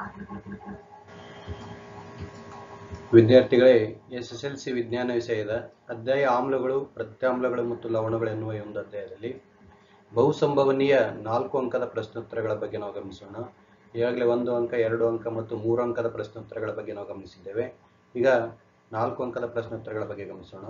ವಿದ್ಯಾರ್ಥಿಗಳೇ S S L C ವಿಜ್ಞಾನ ವಿಷಯದ ಅಧ್ಯಾಯ ಆಮ್ಲಗಳು ಪ್ರತ್ಯಾಮ್ಲಗಳು ಮತ್ತು ಲವಣಗಳು ಎನ್ನುವ ಈ ಒಂದು ಅಧ್ಯಾಯದಲ್ಲಿ ಬಹುಸಂಭವನೀಯ ನಾಲ್ಕು ಅಂಕದ ಪ್ರಶ್ನೋತ್ತರಗಳ ಬಗ್ಗೆ ನಾವು ಗಮನಿಸೋಣ ಈಗಾಗಲೇ ಒಂದು ಅಂಕ ಎರಡು ಅಂಕ ಮತ್ತು ಮೂರು ಅಂಕದ ಪ್ರಶ್ನೋತ್ತರಗಳ ಬಗ್ಗೆ ನಾವು ಗಮನಿಸಿದ್ದೇವೆ ಈಗ ನಾಲ್ಕು ಅಂಕದ ಪ್ರಶ್ನೋತ್ತರಗಳ ಬಗ್ಗೆ ಗಮನಿಸೋಣ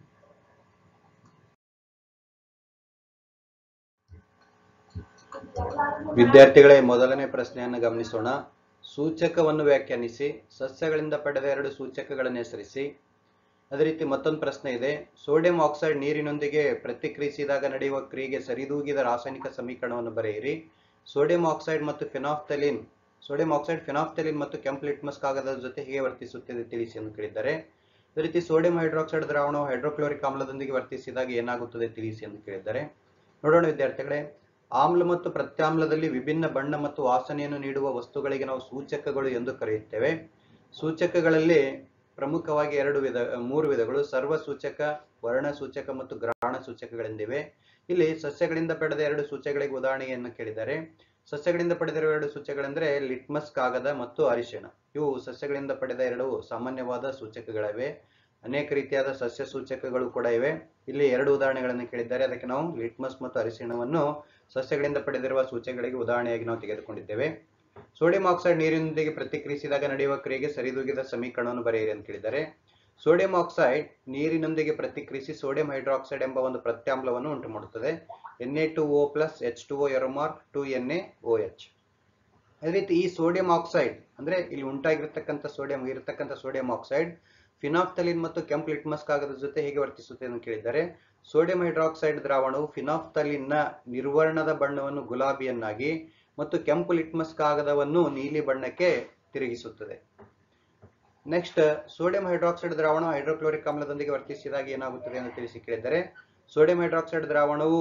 ವಿದ್ಯಾರ್ಥಿಗಳೇ ಮೊದಲನೇ ಪ್ರಶ್ನೆಯನ್ನು ಗಮನಿಸೋಣ ಸೂಚಕವನ್ನು ವ್ಯಾಖ್ಯಾನಿಸಿ ಸಸ್ಯಗಳಿಂದ ಪಡೆದ ಎರಡು ಸೂಚಕಗಳನ್ನು ಹೆಸರಿಸಿ ಅದೇ ರೀತಿ ಮತ್ತೊಂದು ಪ್ರಶ್ನೆ ಇದೆ ಸೋಡಿಯಂ ಆಕ್ಸೈಡ್ ನೀರಿನೊಂದಿಗೆ ಪ್ರತಿಕ್ರಿಯಿಸಿದಾಗ ನಡೆಯುವ ಕ್ರಿಯೆಗೆ ಸರಿದೂಗಿದ ರಾಸಾಯನಿಕ ಸಮೀಕರಣವನ್ನು ಬರೆಯಿರಿ ಸೋಡಿಯಂ ಆಕ್ಸೈಡ್ ಮತ್ತು ಫಿನಾಫ್ಥಲಿನ್ ಸೋಡಿಯಂ ಆಕ್ಸೈಡ್ ಫಿನಾಫ್ಥಲಿನ್ ಮತ್ತು ಕೆಂಪು ಲಿಟ್ಮಸ್ ಕಾಗದದ ಜೊತೆ ಹೇಗೆ ವರ್ತಿಸುತ್ತದೆ ತಿಳಿಸಿ ಎಂದು ಕೇಳಿದ್ದಾರೆ ಅದೇ ರೀತಿ ಸೋಡಿಯಂ ಹೈಡ್ರಾಕ್ಸೈಡ್ ದ್ರಾವಣವು ಹೈಡ್ರೋಕ್ಲೋರಿಕ್ ಆಮ್ಲದೊಂದಿಗೆ ವರ್ತಿಸಿದಾಗ ಏನಾಗುತ್ತದೆ ತಿಳಿಸಿ ಎಂದು ಕೇಳಿದ್ದಾರೆ ನೋಡೋಣ ವಿದ್ಯಾರ್ಥಿಗಳೇ ಆಮ್ಲ ಮತ್ತು ಪ್ರತ್ಯಾಮ್ಲದಲ್ಲಿ ವಿಭಿನ್ನ ಬಣ್ಣ ಮತ್ತು ವಾಸನೆಯನ್ನು ನೀಡುವ ವಸ್ತುಗಳಿಗೆ ನಾವು ಸೂಚಕಗಳು ಎಂದು ಕರೆಯುತ್ತೇವೆ ಸೂಚಕಗಳಲ್ಲಿ ಪ್ರಮುಖವಾಗಿ ಎರಡು ವಿಧ ಮೂರು ವಿಧಗಳು ಸರ್ವ ಸೂಚಕ ವರ್ಣ ಸೂಚಕ ಮತ್ತು ಗ್ರಹಣ ಸೂಚಕಗಳೆಂದಿವೆ ಇಲ್ಲಿ ಸಸ್ಯಗಳಿಂದ ಪಡೆದ ಎರಡು ಸೂಚಕಗಳಿಗೆ ಉದಾಹರಣೆಯನ್ನು ಕೇಳಿದ್ದಾರೆ ಸಸ್ಯಗಳಿಂದ ಪಡೆದಿರುವ ಎರಡು ಸೂಚಕಗಳೆಂದರೆ ಲಿಟ್ಮಸ್ ಕಾಗದ ಮತ್ತು ಅರಿಶಿಣ ಇವು ಸಸ್ಯಗಳಿಂದ ಪಡೆದ ಎರಡು ಸಾಮಾನ್ಯವಾದ ಸೂಚಕಗಳಿವೆ ಅನೇಕ ರೀತಿಯಾದ ಸಸ್ಯ ಸೂಚಕಗಳು ಕೂಡ ಇವೆ ಇಲ್ಲಿ ಎರಡು ಉದಾಹರಣೆಗಳನ್ನು ಕೇಳಿದ್ದಾರೆ ಅದಕ್ಕೆ ನಾವು ಲಿಟ್ಮಸ್ ಮತ್ತು ಅರಿಶಿಣವನ್ನು ಸಸ್ಯಗಳಿಂದ ಪಡೆದಿರುವ ಸೂಚಕಗಳಿಗೆ ಉದಾಹರಣೆಯಾಗಿ ನಾವು ತೆಗೆದುಕೊಂಡಿದ್ದೇವೆ ಸೋಡಿಯಂ ಆಕ್ಸೈಡ್ ನೀರಿನೊಂದಿಗೆ ಪ್ರತಿಕ್ರಿಯಿಸಿದಾಗ ನಡೆಯುವ ಕ್ರಿಯೆಗೆ ಸರಿದೂಗಿದ ಸಮೀಕರಣವನ್ನು ಬರೆಯಿರಿ ಅಂತ ಕೇಳಿದ್ದಾರೆ ಸೋಡಿಯಂ ಆಕ್ಸೈಡ್ ನೀರಿನೊಂದಿಗೆ ಪ್ರತಿಕ್ರಿಯಿಸಿ ಸೋಡಿಯಂ ಹೈಡ್ರಾಕ್ಸೈಡ್ ಎಂಬ ಒಂದು ಪ್ರತ್ಯಾಮ್ಲವನ್ನು ಉಂಟು ಮಾಡುತ್ತದೆ N A two O plus H two O arrow mark two N A O H ಅದೇ ರೀತಿ ಈ ಸೋಡಿಯಂ ಆಕ್ಸೈಡ್ ಅಂದ್ರೆ ಇಲ್ಲಿ ಉಂಟಾಗಿರ್ತಕ್ಕಂಥ ಸೋಡಿಯಂ ಇರತಕ್ಕಂಥ ಸೋಡಿಯಂ ಆಕ್ಸೈಡ್ ಫಿನಾಫ್ಥಲಿನ್ ಮತ್ತು ಕೆಂಪು ಲಿಟ್ಮಸ್ ಕಾಗದದ ಜೊತೆ ಹೇಗೆ ವರ್ತಿಸುತ್ತೆ ಎಂದು ಕೇಳಿದ್ದಾರೆ ಸೋಡಿಯಂ ಹೈಡ್ರಾಕ್ಸೈಡ್ ದ್ರಾವಣವು ಫಿನಾಫ್ಥಲಿನ್ನ ನಿರ್ವರ್ಣದ ಬಣ್ಣವನ್ನು ಗುಲಾಬಿಯನ್ನಾಗಿ ಮತ್ತು ಕೆಂಪು ಲಿಟ್ಮಸ್ ಕಾಗದವನ್ನು ನೀಲಿ ಬಣ್ಣಕ್ಕೆ ತಿರುಗಿಸುತ್ತದೆ ನೆಕ್ಸ್ಟ್ ಸೋಡಿಯಂ ಹೈಡ್ರಾಕ್ಸೈಡ್ ದ್ರಾವಣ ಹೈಡ್ರೋಕ್ಲೋರಿಕ್ ಆಮ್ಲದೊಂದಿಗೆ ವರ್ತಿಸಿದಾಗ ಏನಾಗುತ್ತದೆ ಎಂದು ತಿಳಿಸಿ ಕೇಳಿದರೆ ಸೋಡಿಯಂ ಹೈಡ್ರಾಕ್ಸೈಡ್ ದ್ರಾವಣವು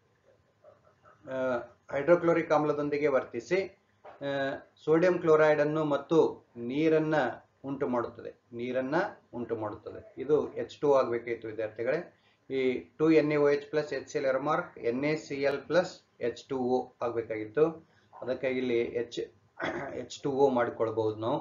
ಹೈಡ್ರೋಕ್ಲೋರಿಕ್ ಆಮ್ಲದೊಂದಿಗೆ ವರ್ತಿಸಿ ಸೋಡಿಯಂ ಕ್ಲೋರೈಡ್ ಅನ್ನು ಮತ್ತು ನೀರನ್ನ ಉಂಟು ಮಾಡುತ್ತದೆ ನೀರನ್ನ ಉಂಟು ಮಾಡುತ್ತದೆ ಇದು ಎಚ್ ಟು ಆಗಬೇಕಾಗಿತ್ತು ವಿದ್ಯಾರ್ಥಿಗಳೇ ಈ two N A O H plus H C L arrow mark N A C L plus H two O ಆಗಬೇಕಾಗಿತ್ತು ಅದಕ್ಕಾಗಿ ಇಲ್ಲಿ ಎಚ್ ಎಚ್ ಟು ಓ ಮಾಡಿಕೊಳ್ಬಹುದು ನಾವು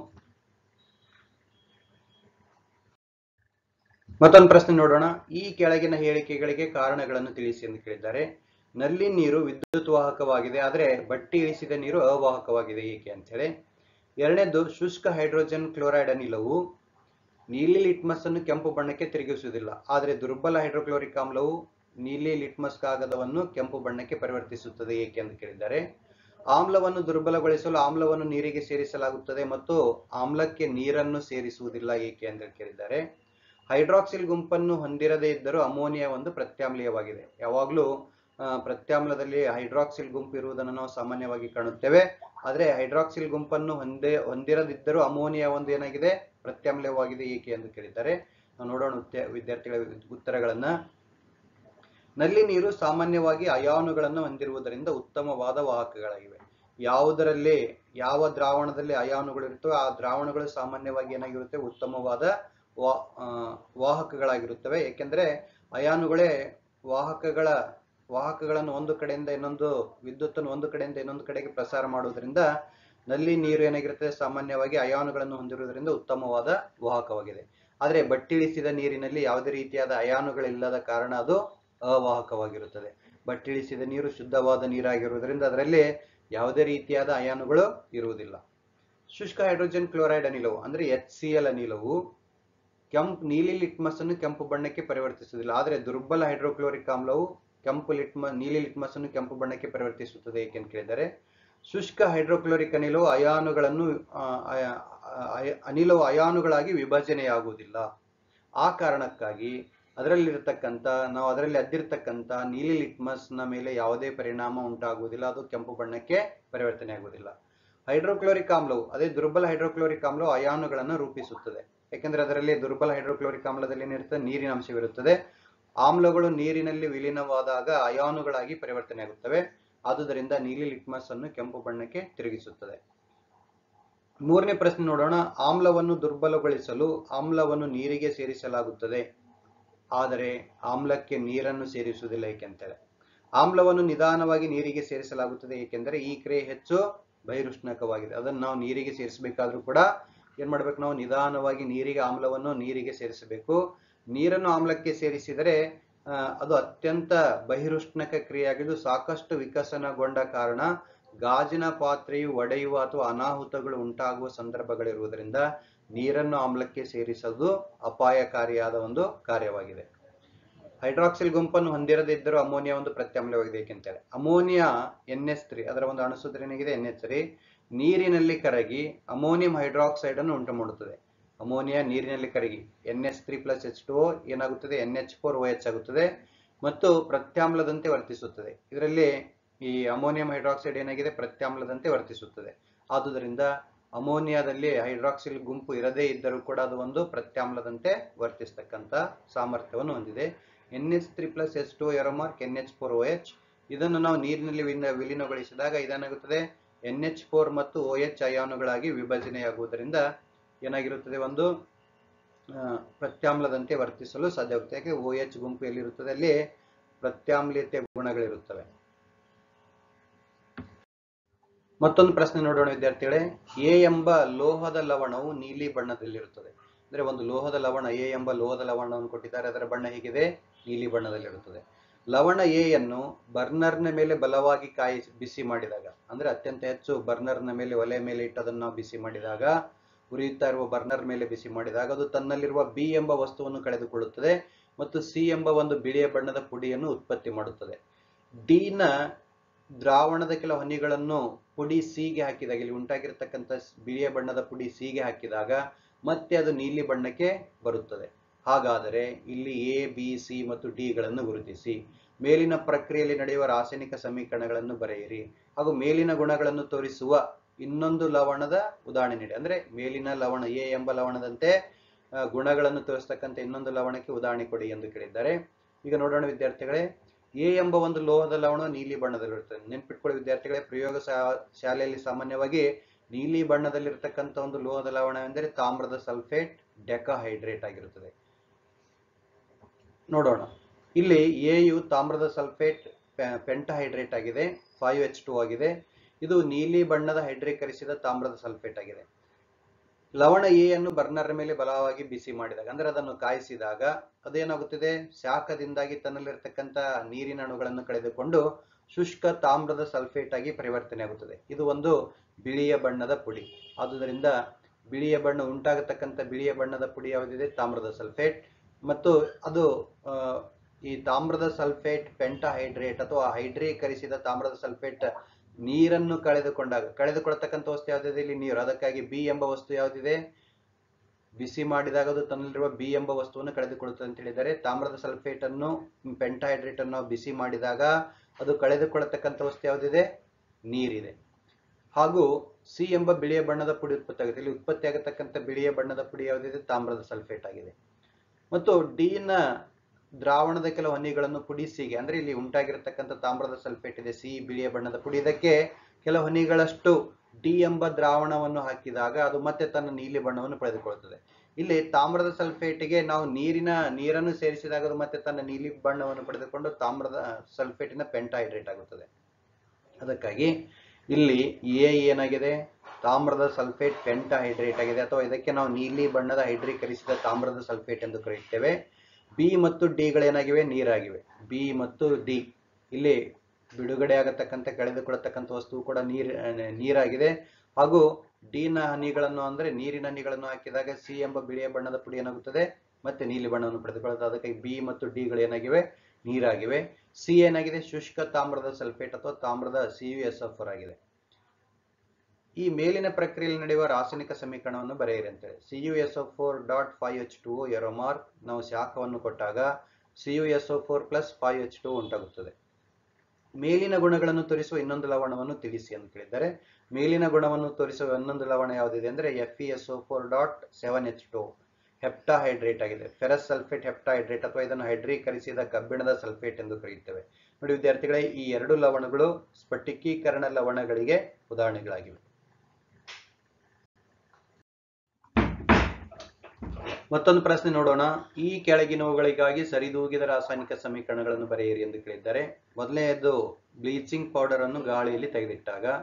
ಮತ್ತೊಂದು ಪ್ರಶ್ನೆ ನೋಡೋಣ ಈ ಕೆಳಗಿನ ಹೇಳಿಕೆಗಳಿಗೆ ಕಾರಣಗಳನ್ನು ತಿಳಿಸಿ ಎಂದು ಕೇಳಿದ್ದಾರೆ ನಲ್ಲಿ ನೀರು ವಿದ್ಯುತ್ ವಾಹಕವಾಗಿದೆ ಆದರೆ ಬಟ್ಟಿ ಇಳಿಸಿದ ನೀರು ಅವಾಹಕವಾಗಿದೆ ಏಕೆ ಅಂತ ಹೇಳಿ ಎರಡನೇದು ಶುಷ್ಕ ಹೈಡ್ರೋಜನ್ ಕ್ಲೋರೈಡ್ ಅನಿಲವು ನೀಲಿ ಲಿಟ್ಮಸ್ ಅನ್ನು ಕೆಂಪು ಬಣ್ಣಕ್ಕೆ ತಿರುಗಿಸುವುದಿಲ್ಲ ಆದರೆ ದುರ್ಬಲ ಹೈಡ್ರೋಕ್ಲೋರಿಕ್ ಆಮ್ಲವು ನೀಲಿ ಲಿಟ್ಮಸ್ ಕಾಗದವನ್ನು ಕೆಂಪು ಬಣ್ಣಕ್ಕೆ ಪರಿವರ್ತಿಸುತ್ತದೆ ಏಕೆ ಎಂದು ಕೇಳಿದ್ದಾರೆ ಆಮ್ಲವನ್ನು ದುರ್ಬಲಗೊಳಿಸಲು ಆಮ್ಲವನ್ನು ನೀರಿಗೆ ಸೇರಿಸಲಾಗುತ್ತದೆ ಮತ್ತು ಆಮ್ಲಕ್ಕೆ ನೀರನ್ನು ಸೇರಿಸುವುದಿಲ್ಲ ಏಕೆ ಎಂದು ಕೇಳಿದ್ದಾರೆ ಹೈಡ್ರಾಕ್ಸಿಲ್ ಗುಂಪನ್ನು ಹೊಂದಿರದೇ ಇದ್ದರೂ ಅಮೋನಿಯಾ ಒಂದು ಪ್ರತ್ಯಾಮ್ಲೀಯವಾಗಿದೆ ಯಾವಾಗಲೂ ಪ್ರತ್ಯಾಮ್ಲದಲ್ಲಿ ಹೈಡ್ರಾಕ್ಸಿಲ್ ಗುಂಪು ಇರುವುದನ್ನು ನಾವು ಸಾಮಾನ್ಯವಾಗಿ ಕಾಣುತ್ತೇವೆ ಆದರೆ ಹೈಡ್ರಾಕ್ಸಿಲ್ ಗುಂಪನ್ನು ಹೊಂದೇ ಹೊಂದಿರದಿದ್ದರೂ ಅಮೋನಿಯಾ ಒಂದು ಏನಾಗಿದೆ ಪ್ರತ್ಯಾಮ್ಲಯವಾಗಿದೆ ಏಕೆ ಎಂದು ಕೇಳಿದ್ದಾರೆ ನಾವು ನೋಡೋಣ ವಿದ್ಯಾರ್ಥಿಗಳ ಉತ್ತರಗಳನ್ನ ನಲ್ಲಿ ನೀರು ಸಾಮಾನ್ಯವಾಗಿ ಅಯಾನುಗಳನ್ನು ಹೊಂದಿರುವುದರಿಂದ ಉತ್ತಮವಾದ ವಾಹಕಗಳಾಗಿವೆ ಯಾವುದರಲ್ಲಿ ಯಾವ ದ್ರಾವಣದಲ್ಲಿ ಅಯಾನುಗಳು ಇರುತ್ತವೆ ಆ ದ್ರಾವಣಗಳು ಸಾಮಾನ್ಯವಾಗಿ ಏನಾಗಿರುತ್ತೆ ಉತ್ತಮವಾದ ವಾ ವಾಹಕಗಳಾಗಿರುತ್ತವೆ ಏಕೆಂದರೆ ಅಯಾನುಗಳೇ ವಾಹಕಗಳ ವಾಹಕಗಳನ್ನು ಒಂದು ಕಡೆಯಿಂದ ಇನ್ನೊಂದು ವಿದ್ಯುತ್ತನ್ನು ಒಂದು ಕಡೆಯಿಂದ ಇನ್ನೊಂದು ಕಡೆಗೆ ಪ್ರಸಾರ ಮಾಡುವುದರಿಂದ ನಲ್ಲಿ ನೀರು ಏನಾಗಿರುತ್ತೆ ಸಾಮಾನ್ಯವಾಗಿ ಅಯಾನುಗಳನ್ನು ಹೊಂದಿರುವುದರಿಂದ ಉತ್ತಮವಾದ ವಾಹಕವಾಗಿದೆ ಆದರೆ ಬಟ್ಟಿಳಿಸಿದ ನೀರಿನಲ್ಲಿ ಯಾವುದೇ ರೀತಿಯಾದ ಅಯಾನುಗಳಿಲ್ಲದ ಕಾರಣ ಅದು ಅವಾಹಕವಾಗಿರುತ್ತದೆ ಬಟ್ಟಿಳಿಸಿದ ನೀರು ಶುದ್ಧವಾದ ನೀರಾಗಿರುವುದರಿಂದ ಅದರಲ್ಲಿ ಯಾವುದೇ ರೀತಿಯಾದ ಅಯಾನುಗಳು ಇರುವುದಿಲ್ಲ ಶುಷ್ಕ ಹೈಡ್ರೋಜನ್ ಕ್ಲೋರೈಡ್ ಅನಿಲವು ಅಂದ್ರೆ ಎಚ್ ಸಿ ಎಲ್ ಅನಿಲವು ಕೆಂಪು ನೀಲಿ ಲಿಟ್ಮಸ್ ಅನ್ನು ಕೆಂಪು ಬಣ್ಣಕ್ಕೆ ಪರಿವರ್ತಿಸುವುದಿಲ್ಲ ಆದರೆ ದುರ್ಬಲ ಹೈಡ್ರೋಕ್ಲೋರಿಕ್ ಆಮ್ಲವು ಕೆಂಪು ಲಿಟ್ಮ ನೀಲಿ ಲಿಟ್ಮಸ್ ಅನ್ನು ಕೆಂಪು ಬಣ್ಣಕ್ಕೆ ಪರಿವರ್ತಿಸುತ್ತದೆ ಏಕೆಂದು ಕೇಳಿದರೆ ಶುಷ್ಕ ಹೈಡ್ರೋಕ್ಲೋರಿಕ್ ಅನಿಲವು ಅಯಾನುಗಳನ್ನು ಅನಿಲವು ಅಯಾನುಗಳಾಗಿ ವಿಭಜನೆಯಾಗುವುದಿಲ್ಲ ಆ ಕಾರಣಕ್ಕಾಗಿ ಅದರಲ್ಲಿರ್ತಕ್ಕಂಥ ನಾವು ಅದರಲ್ಲಿ ಅದ್ದಿರ್ತಕ್ಕಂಥ ನೀಲಿ ಲಿಟ್ಮಸ್ನ ಮೇಲೆ ಯಾವುದೇ ಪರಿಣಾಮ ಉಂಟಾಗುವುದಿಲ್ಲ ಅದು ಕೆಂಪು ಬಣ್ಣಕ್ಕೆ ಪರಿವರ್ತನೆ ಆಗುವುದಿಲ್ಲ ಹೈಡ್ರೋಕ್ಲೋರಿಕ್ ಆಮ್ಲವು ಅದೇ ದುರ್ಬಲ ಹೈಡ್ರೋಕ್ಲೋರಿಕ್ ಆಮ್ಲವು ಅಯಾನುಗಳನ್ನು ರೂಪಿಸುತ್ತದೆ ಯಾಕೆಂದ್ರೆ ಅದರಲ್ಲಿ ದುರ್ಬಲ ಹೈಡ್ರೋಕ್ಲೋರಿಕ್ ಆಮ್ಲದಲ್ಲಿ ಏನಿರುತ್ತೆ ನೀರಿನ ಅಂಶವಿರುತ್ತದೆ ಆಮ್ಲಗಳು ನೀರಿನಲ್ಲಿ ವಿಲೀನವಾದಾಗ ಅಯಾನುಗಳಾಗಿ ಪರಿವರ್ತನೆ ಆಗುತ್ತವೆ ಆದುದರಿಂದ ನೀಲಿ ಲಿಟ್ಮಸ್ ಅನ್ನು ಕೆಂಪು ಬಣ್ಣಕ್ಕೆ ತಿರುಗಿಸುತ್ತದೆ ಮೂರನೇ ಪ್ರಶ್ನೆ ನೋಡೋಣ ಆಮ್ಲವನ್ನು ದುರ್ಬಲಗೊಳಿಸಲು ಆಮ್ಲವನ್ನು ನೀರಿಗೆ ಸೇರಿಸಲಾಗುತ್ತದೆ ಆದರೆ ಆಮ್ಲಕ್ಕೆ ನೀರನ್ನು ಸೇರಿಸುವುದಿಲ್ಲ ಏಕೆಂತೇಳಿ ಆಮ್ಲವನ್ನು ನಿಧಾನವಾಗಿ ನೀರಿಗೆ ಸೇರಿಸಲಾಗುತ್ತದೆ ಏಕೆಂದರೆ ಈ ಕ್ರಿಯೆ ಹೆಚ್ಚು ಬಹಿರುಷ್ಣಕವಾಗಿದೆ ಅದನ್ನು ನಾವು ನೀರಿಗೆ ಸೇರಿಸಬೇಕಾದ್ರೂ ಕೂಡ ಏನ್ ಮಾಡ್ಬೇಕು ನಾವು ನಿಧಾನವಾಗಿ ನೀರಿಗೆ ಆಮ್ಲವನ್ನು ನೀರಿಗೆ ಸೇರಿಸಬೇಕು ನೀರನ್ನು ಆಮ್ಲಕ್ಕೆ ಸೇರಿಸಿದರೆ ಆ, ಅದು ಅತ್ಯಂತ ಬಹಿರುಷ್ಣಕ ಕ್ರಿಯೆಯಾಗಿದ್ದು ಸಾಕಷ್ಟು ವಿಕಸನಗೊಂಡ ಕಾರಣ ಗಾಜಿನ ಪಾತ್ರೆಯು ಒಡೆಯುವ ಅಥವಾ ಅನಾಹುತಗಳು ಉಂಟಾಗುವ ಸಂದರ್ಭಗಳಿರುವುದರಿಂದ ನೀರನ್ನು ಆಮ್ಲಕ್ಕೆ ಸೇರಿಸುವುದು ಅಪಾಯಕಾರಿಯಾದ ಒಂದು ಕಾರ್ಯವಾಗಿದೆ ಹೈಡ್ರಾಕ್ಸಿಲ್ ಗುಂಪನ್ನು ಹೊಂದಿರದೇ ಇದ್ದರೂ ಅಮೋನಿಯಾ ಒಂದು ಪ್ರತ್ಯಾಮ್ಲವಾಗಿದೆ ಏಕೆಂತೇಳಿ ಅಮೋನಿಯಾ ಎನ್ ಎಸ್ ತ್ರೀ ಅದರ ಒಂದು ಅಣುಸೂತ್ರ ಏನಾಗಿದೆ ಎನ್ ಎಚ್ ತ್ರೀ ನೀರಿನಲ್ಲಿ ಕರಗಿ ಅಮೋನಿಯಂ ಹೈಡ್ರಾಕ್ಸೈಡ್ ಅನ್ನು ಉಂಟು ಮಾಡುತ್ತದೆ ಅಮೋನಿಯಾ ನೀರಿನಲ್ಲಿ ಕರಗಿ N S three plus H two ಏನಾಗುತ್ತದೆ N H four O H ಆಗುತ್ತದೆ ಮತ್ತು ಪ್ರತ್ಯಾಮ್ಲದಂತೆ ವರ್ತಿಸುತ್ತದೆ ಇದರಲ್ಲಿ ಈ ಅಮೋನಿಯಂ ಹೈಡ್ರಾಕ್ಸೈಡ್ ಏನಾಗಿದೆ ಪ್ರತ್ಯಾಮ್ಲದಂತೆ ವರ್ತಿಸುತ್ತದೆ ಆದುದರಿಂದ ಅಮೋನಿಯಾದಲ್ಲಿ ಹೈಡ್ರಾಕ್ಸಿಲ್ ಗುಂಪು ಇರದೇ ಇದ್ದರೂ ಕೂಡ ಅದು ಒಂದು ಪ್ರತ್ಯಾಮ್ಲದಂತೆ ವರ್ತಿಸ್ತಕ್ಕಂಥ ಸಾಮರ್ಥ್ಯವನ್ನು ಹೊಂದಿದೆ N H three plus H two arrow mark N H four O H ಇದನ್ನು ನಾವು ನೀರಿನಲ್ಲಿ ವಿನ- ವಿಲೀನಗೊಳಿಸಿದಾಗ ಇದೇನಾಗುತ್ತದೆ ಎನ್ ಎಚ್ ಫೋರ್ ಮತ್ತು ಓ ಎಚ್ ಅಯಾನುಗಳಾಗಿ ವಿಭಜನೆಯಾಗುವುದರಿಂದ ಏನಾಗಿರುತ್ತದೆ ಒಂದು ಆ, ಪ್ರತ್ಯಾಮ್ಲದಂತೆ ವರ್ತಿಸಲು ಸಾಧ್ಯವಾಗುತ್ತೆ ಯಾಕೆ ಓ ಎಚ್ ಗುಂಪು ಎಲ್ಲಿರುತ್ತದೆ ಅಲ್ಲಿ ಪ್ರತ್ಯಾಮ್ಲೀಯತೆ ಗುಣಗಳಿರುತ್ತವೆ ಮತ್ತೊಂದು ಪ್ರಶ್ನೆ ನೋಡೋಣ ವಿದ್ಯಾರ್ಥಿಗಳೇ ಎ ಎಂಬ ಲೋಹದ ಲವಣವು ನೀಲಿ ಬಣ್ಣದಲ್ಲಿರುತ್ತದೆ ಅಂದ್ರೆ ಒಂದು ಲೋಹದ ಲವಣ ಎ ಎಂಬ ಲೋಹದ ಲವಣವನ್ನು ಕೊಟ್ಟಿದ್ದಾರೆ ಅದರ ಬಣ್ಣ ಹೇಗಿದೆ ನೀಲಿ ಬಣ್ಣದಲ್ಲಿರುತ್ತದೆ ಲವಣ ಎ ಯನ್ನು ಬರ್ನರ್ನ ಮೇಲೆ ಬಲವಾಗಿ ಕಾಯಿ ಬಿಸಿ ಮಾಡಿದಾಗ ಅಂದ್ರೆ ಅತ್ಯಂತ ಹೆಚ್ಚು ಬರ್ನರ್ನ ಮೇಲೆ ಒಲೆ ಮೇಲೆ ಇಟ್ಟದನ್ನು ನಾವು ಬಿಸಿ ಮಾಡಿದಾಗ ಉರಿಯುತ್ತಾ ಇರುವ ಬರ್ನರ್ ಮೇಲೆ ಬಿಸಿ ಮಾಡಿದಾಗ ಅದು ತನ್ನಲ್ಲಿರುವ ಬಿ ಎಂಬ ವಸ್ತುವನ್ನು ಕಳೆದುಕೊಳ್ಳುತ್ತದೆ ಮತ್ತು ಸಿ ಎಂಬ ಒಂದು ಬಿಳಿಯ ಬಣ್ಣದ ಪುಡಿಯನ್ನು ಉತ್ಪತ್ತಿ ಮಾಡುತ್ತದೆ ಡಿ ನ ದ್ರಾವಣದ ಕೆಲ ಹನಿಗಳನ್ನು ಪುಡಿ ಸಿಗೆ ಹಾಕಿದಾಗ ಇಲ್ಲಿ ಉಂಟಾಗಿರ್ತಕ್ಕಂಥ ಸ್- ಬಿಳಿಯ ಬಣ್ಣದ ಪುಡಿ ಸಿಗೆ ಹಾಕಿದಾಗ ಮತ್ತೆ ಅದು ನೀಲಿ ಬಣ್ಣಕ್ಕೆ ಬರುತ್ತದೆ ಹಾಗಾದರೆ ಇಲ್ಲಿ ಎ ಬಿ ಸಿ ಮತ್ತು ಡಿ ಗಳನ್ನು ಗುರುತಿಸಿ ಮೇಲಿನ ಪ್ರಕ್ರಿಯೆಯಲ್ಲಿ ನಡೆಯುವ ರಾಸಾಯನಿಕ ಸಮೀಕರಣಗಳನ್ನು ಬರೆಯಿರಿ ಹಾಗೂ ಮೇಲಿನ ಗುಣಗಳನ್ನು ತೋರಿಸುವ ಇನ್ನೊಂದು ಲವಣದ ಉದಾಹರಣೆ ನೀಡಿ ಅಂದ್ರೆ ಮೇಲಿನ ಲವಣ ಎ ಎಂಬ ಲವಣದಂತೆ ಆ, ಗುಣಗಳನ್ನು ತೋರಿಸ್ತಕ್ಕಂಥ ಇನ್ನೊಂದು ಲವಣಕ್ಕೆ ಉದಾಹರಣೆ ಕೊಡಿ ಎಂದು ಕೇಳಿದ್ದಾರೆ ಈಗ ನೋಡೋಣ ವಿದ್ಯಾರ್ಥಿಗಳೇ ಎ ಎಂಬ ಒಂದು ಲೋಹದ ಲವಣ ನೀಲಿ ಬಣ್ಣದಲ್ಲಿರುತ್ತದೆ ನೆನ್ಪಿಟ್ಕೊಳ್ಳಿ ವಿದ್ಯಾರ್ಥಿಗಳೇ ಪ್ರಯೋಗ ಶಾ- ಶಾಲೆಯಲ್ಲಿ ಸಾಮಾನ್ಯವಾಗಿ ನೀಲಿ ಬಣ್ಣದಲ್ಲಿರ್ತಕ್ಕಂಥ ಒಂದು ಲೋಹದ ಲವಣ ಎಂದರೆ ತಾಮ್ರದ ಸಲ್ಫೇಟ್ ಡೆಕಾಹೈಡ್ರೇಟ್ ಆಗಿರುತ್ತದೆ ನೋಡೋಣ ಇಲ್ಲಿ ಎ ಯು ತಾಮ್ರದ ಸಲ್ಫೇಟ್ ಪೆಂಟಹೈಡ್ರೇಟ್ ಆಗಿದೆ ಫೈವ್ ಎಚ್ ಟು ಆಗಿದೆ ಇದು ನೀಲಿ ಬಣ್ಣದ ಹೈಡ್ರೀಕರಿಸಿದ ತಾಮ್ರದ ಸಲ್ಫೇಟ್ ಆಗಿದೆ ಲವಣ ಎ ಅನ್ನು ಬರ್ನರ್ ಮೇಲೆ ಬಲವಾಗಿ ಬಿಸಿ ಮಾಡಿದಾಗ ಅಂದ್ರೆ ಅದನ್ನು ಕಾಯಿಸಿದಾಗ ಅದೇನಾಗುತ್ತದೆ ಶಾಖದಿಂದಾಗಿ ತನ್ನಲ್ಲಿರ್ತಕ್ಕಂಥ ನೀರಿನ ಅಣುಗಳನ್ನು ಕಳೆದುಕೊಂಡು ಶುಷ್ಕ ತಾಮ್ರದ ಸಲ್ಫೇಟ್ ಆಗಿ ಪರಿವರ್ತನೆ ಆಗುತ್ತದೆ ಇದು ಒಂದು ಬಿಳಿಯ ಬಣ್ಣದ ಪುಡಿ ಆದುದರಿಂದ ಬಿಳಿಯ ಬಣ್ಣ ಉಂಟಾಗತಕ್ಕಂಥ ಬಿಳಿಯ ಬಣ್ಣದ ಪುಡಿ ಯಾವುದಿದೆ ತಾಮ್ರದ ಸಲ್ಫೇಟ್ ಮತ್ತು ಅದು ಆ, ಈ ತಾಮ್ರದ ಸಲ್ಫೇಟ್ ಪೆಂಟಹೈಡ್ರೇಟ್ ಅಥವಾ ಹೈಡ್ರೀಕರಿಸಿದ ತಾಮ್ರದ ಸಲ್ಫೇಟ್ ನೀರನ್ನು ಕಳೆದುಕೊಂಡಾಗ ಕಳೆದುಕೊಳ್ಳತಕ್ಕಂಥ ವಸ್ತು ಯಾವುದಿದೆ ಇಲ್ಲಿ ನೀರು ಅದಕ್ಕಾಗಿ ಬಿ ಎಂಬ ವಸ್ತು ಯಾವುದಿದೆ ಬಿಸಿ ಮಾಡಿದಾಗ ಅದು ತನ್ನಲ್ಲಿರುವ ಬಿ ಎಂಬ ವಸ್ತುವನ್ನು ಕಳೆದುಕೊಳ್ಳುತ್ತದೆ ಅಂತ ಹೇಳಿದರೆ ತಾಮ್ರದ ಸಲ್ಫೇಟ್ ಅನ್ನು ಪೆಂಟಹೈಡ್ರೇಟ್ ಅನ್ನು ನಾವು ಬಿಸಿ ಮಾಡಿದಾಗ ಅದು ಕಳೆದುಕೊಳ್ಳತಕ್ಕಂಥ ವಸ್ತು ಯಾವುದಿದೆ ನೀರಿದೆ ಹಾಗೂ ಸಿ ಎಂಬ ಬಿಳಿಯ ಬಣ್ಣದ ಪುಡಿ ಉತ್ಪತ್ತಿ ಆಗುತ್ತೆ ಇಲ್ಲಿ ಉತ್ಪತ್ತಿ ಆಗತಕ್ಕಂಥ ಬಿಳಿಯ ಬಣ್ಣದ ಪುಡಿ ಯಾವುದಿದೆ ತಾಮ್ರದ ಸಲ್ಫೇಟ್ ಆಗಿದೆ ಮತ್ತು ಡಿ ನ ದ್ರಾವಣದ ಕೆಲವು ಹನಿಗಳನ್ನು ಪುಡಿ ಸಿಗೆ ಅಂದ್ರೆ ಇಲ್ಲಿ ಉಂಟಾಗಿರತಕ್ಕಂಥ ತಾಮ್ರದ ಸಲ್ಫೇಟ್ ಇದೆ ಸಿ ಬಿಳಿಯ ಬಣ್ಣದ ಪುಡಿ ಇದಕ್ಕೆ ಕೆಲವು ಹನಿಗಳಷ್ಟು ಡಿ ಎಂಬ ದ್ರಾವಣವನ್ನು ಹಾಕಿದಾಗ ಅದು ಮತ್ತೆ ತನ್ನ ನೀಲಿ ಬಣ್ಣವನ್ನು ಪಡೆದುಕೊಳ್ಳುತ್ತದೆ ಇಲ್ಲಿ ತಾಮ್ರದ ಸಲ್ಫೇಟಿಗೆ ನಾವು ನೀರಿನ ನೀರನ್ನು ಸೇರಿಸಿದಾಗ ಅದು ಮತ್ತೆ ತನ್ನ ನೀಲಿ ಬಣ್ಣವನ್ನು ಪಡೆದುಕೊಂಡು ತಾಮ್ರದ ಸಲ್ಫೇಟಿನ ಪೆಂಟಹೈಡ್ರೇಟ್ ಆಗುತ್ತದೆ ಅದಕ್ಕಾಗಿ ಇಲ್ಲಿ ಎ ಏನಾಗಿದೆ ತಾಮ್ರದ ಸಲ್ಫೇಟ್ ಪೆಂಟಹೈಡ್ರೇಟ್ ಆಗಿದೆ ಅಥವಾ ಇದಕ್ಕೆ ನಾವು ನೀಲಿ ಬಣ್ಣದ ಹೈಡ್ರೀಕರಿಸಿದ ತಾಮ್ರದ ಸಲ್ಫೇಟ್ ಎಂದು ಕರೆಯುತ್ತೇವೆ ಬಿ ಮತ್ತು ಡಿಗಳೇನಾಗಿವೆ ನೀರಾಗಿವೆ ಬಿ ಮತ್ತು ಡಿ ಇಲ್ಲಿ ಬಿಡುಗಡೆ ಆಗತಕ್ಕಂಥ ಕಳೆದುಕೊಳ್ಳತಕ್ಕಂಥ ವಸ್ತುವು ಕೂಡ ನೀರ್ ಆ, ನೀರಾಗಿದೆ ಹಾಗೂ ಡಿ ನ ಹನಿಗಳನ್ನು ಅಂದ್ರೆ ನೀರಿನ ಹನಿಗಳನ್ನು ಹಾಕಿದಾಗ ಸಿ ಎಂಬ ಬಿಳಿಯ ಬಣ್ಣದ ಪುಡಿ ಏನಾಗುತ್ತದೆ ಮತ್ತೆ ನೀಲಿ ಬಣ್ಣವನ್ನು ಪಡೆದುಕೊಳ್ಳುತ್ತದೆ ಅದಕ್ಕೆ ಬಿ ಮತ್ತು ಡಿಗಳು ಏನಾಗಿವೆ ನೀರಾಗಿವೆ ಸಿ ಏನಾಗಿದೆ ಶುಷ್ಕ ತಾಮ್ರದ ಸಲ್ಫೇಟ್ ಅಥವಾ ತಾಮ್ರದ ಸಿ ಯು ಎಸ್ ಎಫ್ ಆಗಿದೆ ಈ ಮೇಲಿನ ಪ್ರಕ್ರಿಯೆಯಲ್ಲಿ ನಡೆಯುವ ರಾಸಾಯನಿಕ ಸಮೀಕರಣವನ್ನು ಬರೆಯಿರಿ ಅಂತೇಳಿ C U S O four dot five H two arrow mark ನಾವು ಶಾಖವನ್ನು ಕೊಟ್ಟಾಗ C U S O four plus five H two ಉಂಟಾಗುತ್ತದೆ ಮೇಲಿನ ಗುಣಗಳನ್ನು ತೋರಿಸುವ ಇನ್ನೊಂದು ಲವಣವನ್ನು ತಿಳಿಸಿ ಅಂತ ಕೇಳಿದ್ದಾರೆ ಮೇಲಿನ ಗುಣವನ್ನು ತೋರಿಸುವ ಇನ್ನೊಂದು ಲವಣ ಯಾವುದಿದೆ ಅಂದ್ರೆ F E S O four dot seven H two heptahydrate ಆಗಿದೆ ಫೆರಸ್ ಸಲ್ಫೇಟ್ ಹೆಪ್ಟಾಹೈಡ್ರೇಟ್ ಅಥವಾ ಇದನ್ನು ಹೈಡ್ರೀಕರಿಸಿದ ಕಬ್ಬಿಣದ ಸಲ್ಫೇಟ್ ಎಂದು ಕರೆಯುತ್ತೇವೆ ನೋಡಿ ವಿದ್ಯಾರ್ಥಿಗಳೇ ಈ ಎರಡು ಲವಣಗಳು ಸ್ಫಟಿಕೀಕರಣ ಲವಣಗಳಿಗೆ ಉದಾಹರಣೆಗಳಾಗಿವೆ ಮತ್ತೊಂದು ಪ್ರಶ್ನೆ ನೋಡೋಣ ಈ ಕೆಳಗಿನವುಗಳಿಗಾಗಿ ಸರಿದೂಗಿದ ರಾಸಾಯನಿಕ ಸಮೀಕರಣಗಳನ್ನು ಬರೆಯಿರಿ ಎಂದು ಕೇಳಿದ್ದಾರೆ ಮೊದಲನೆಯದು ಬ್ಲೀಚಿಂಗ್ ಪೌಡರ್ ಅನ್ನು ಗಾಳಿಯಲ್ಲಿ ತೆಗೆದಿಟ್ಟಾಗ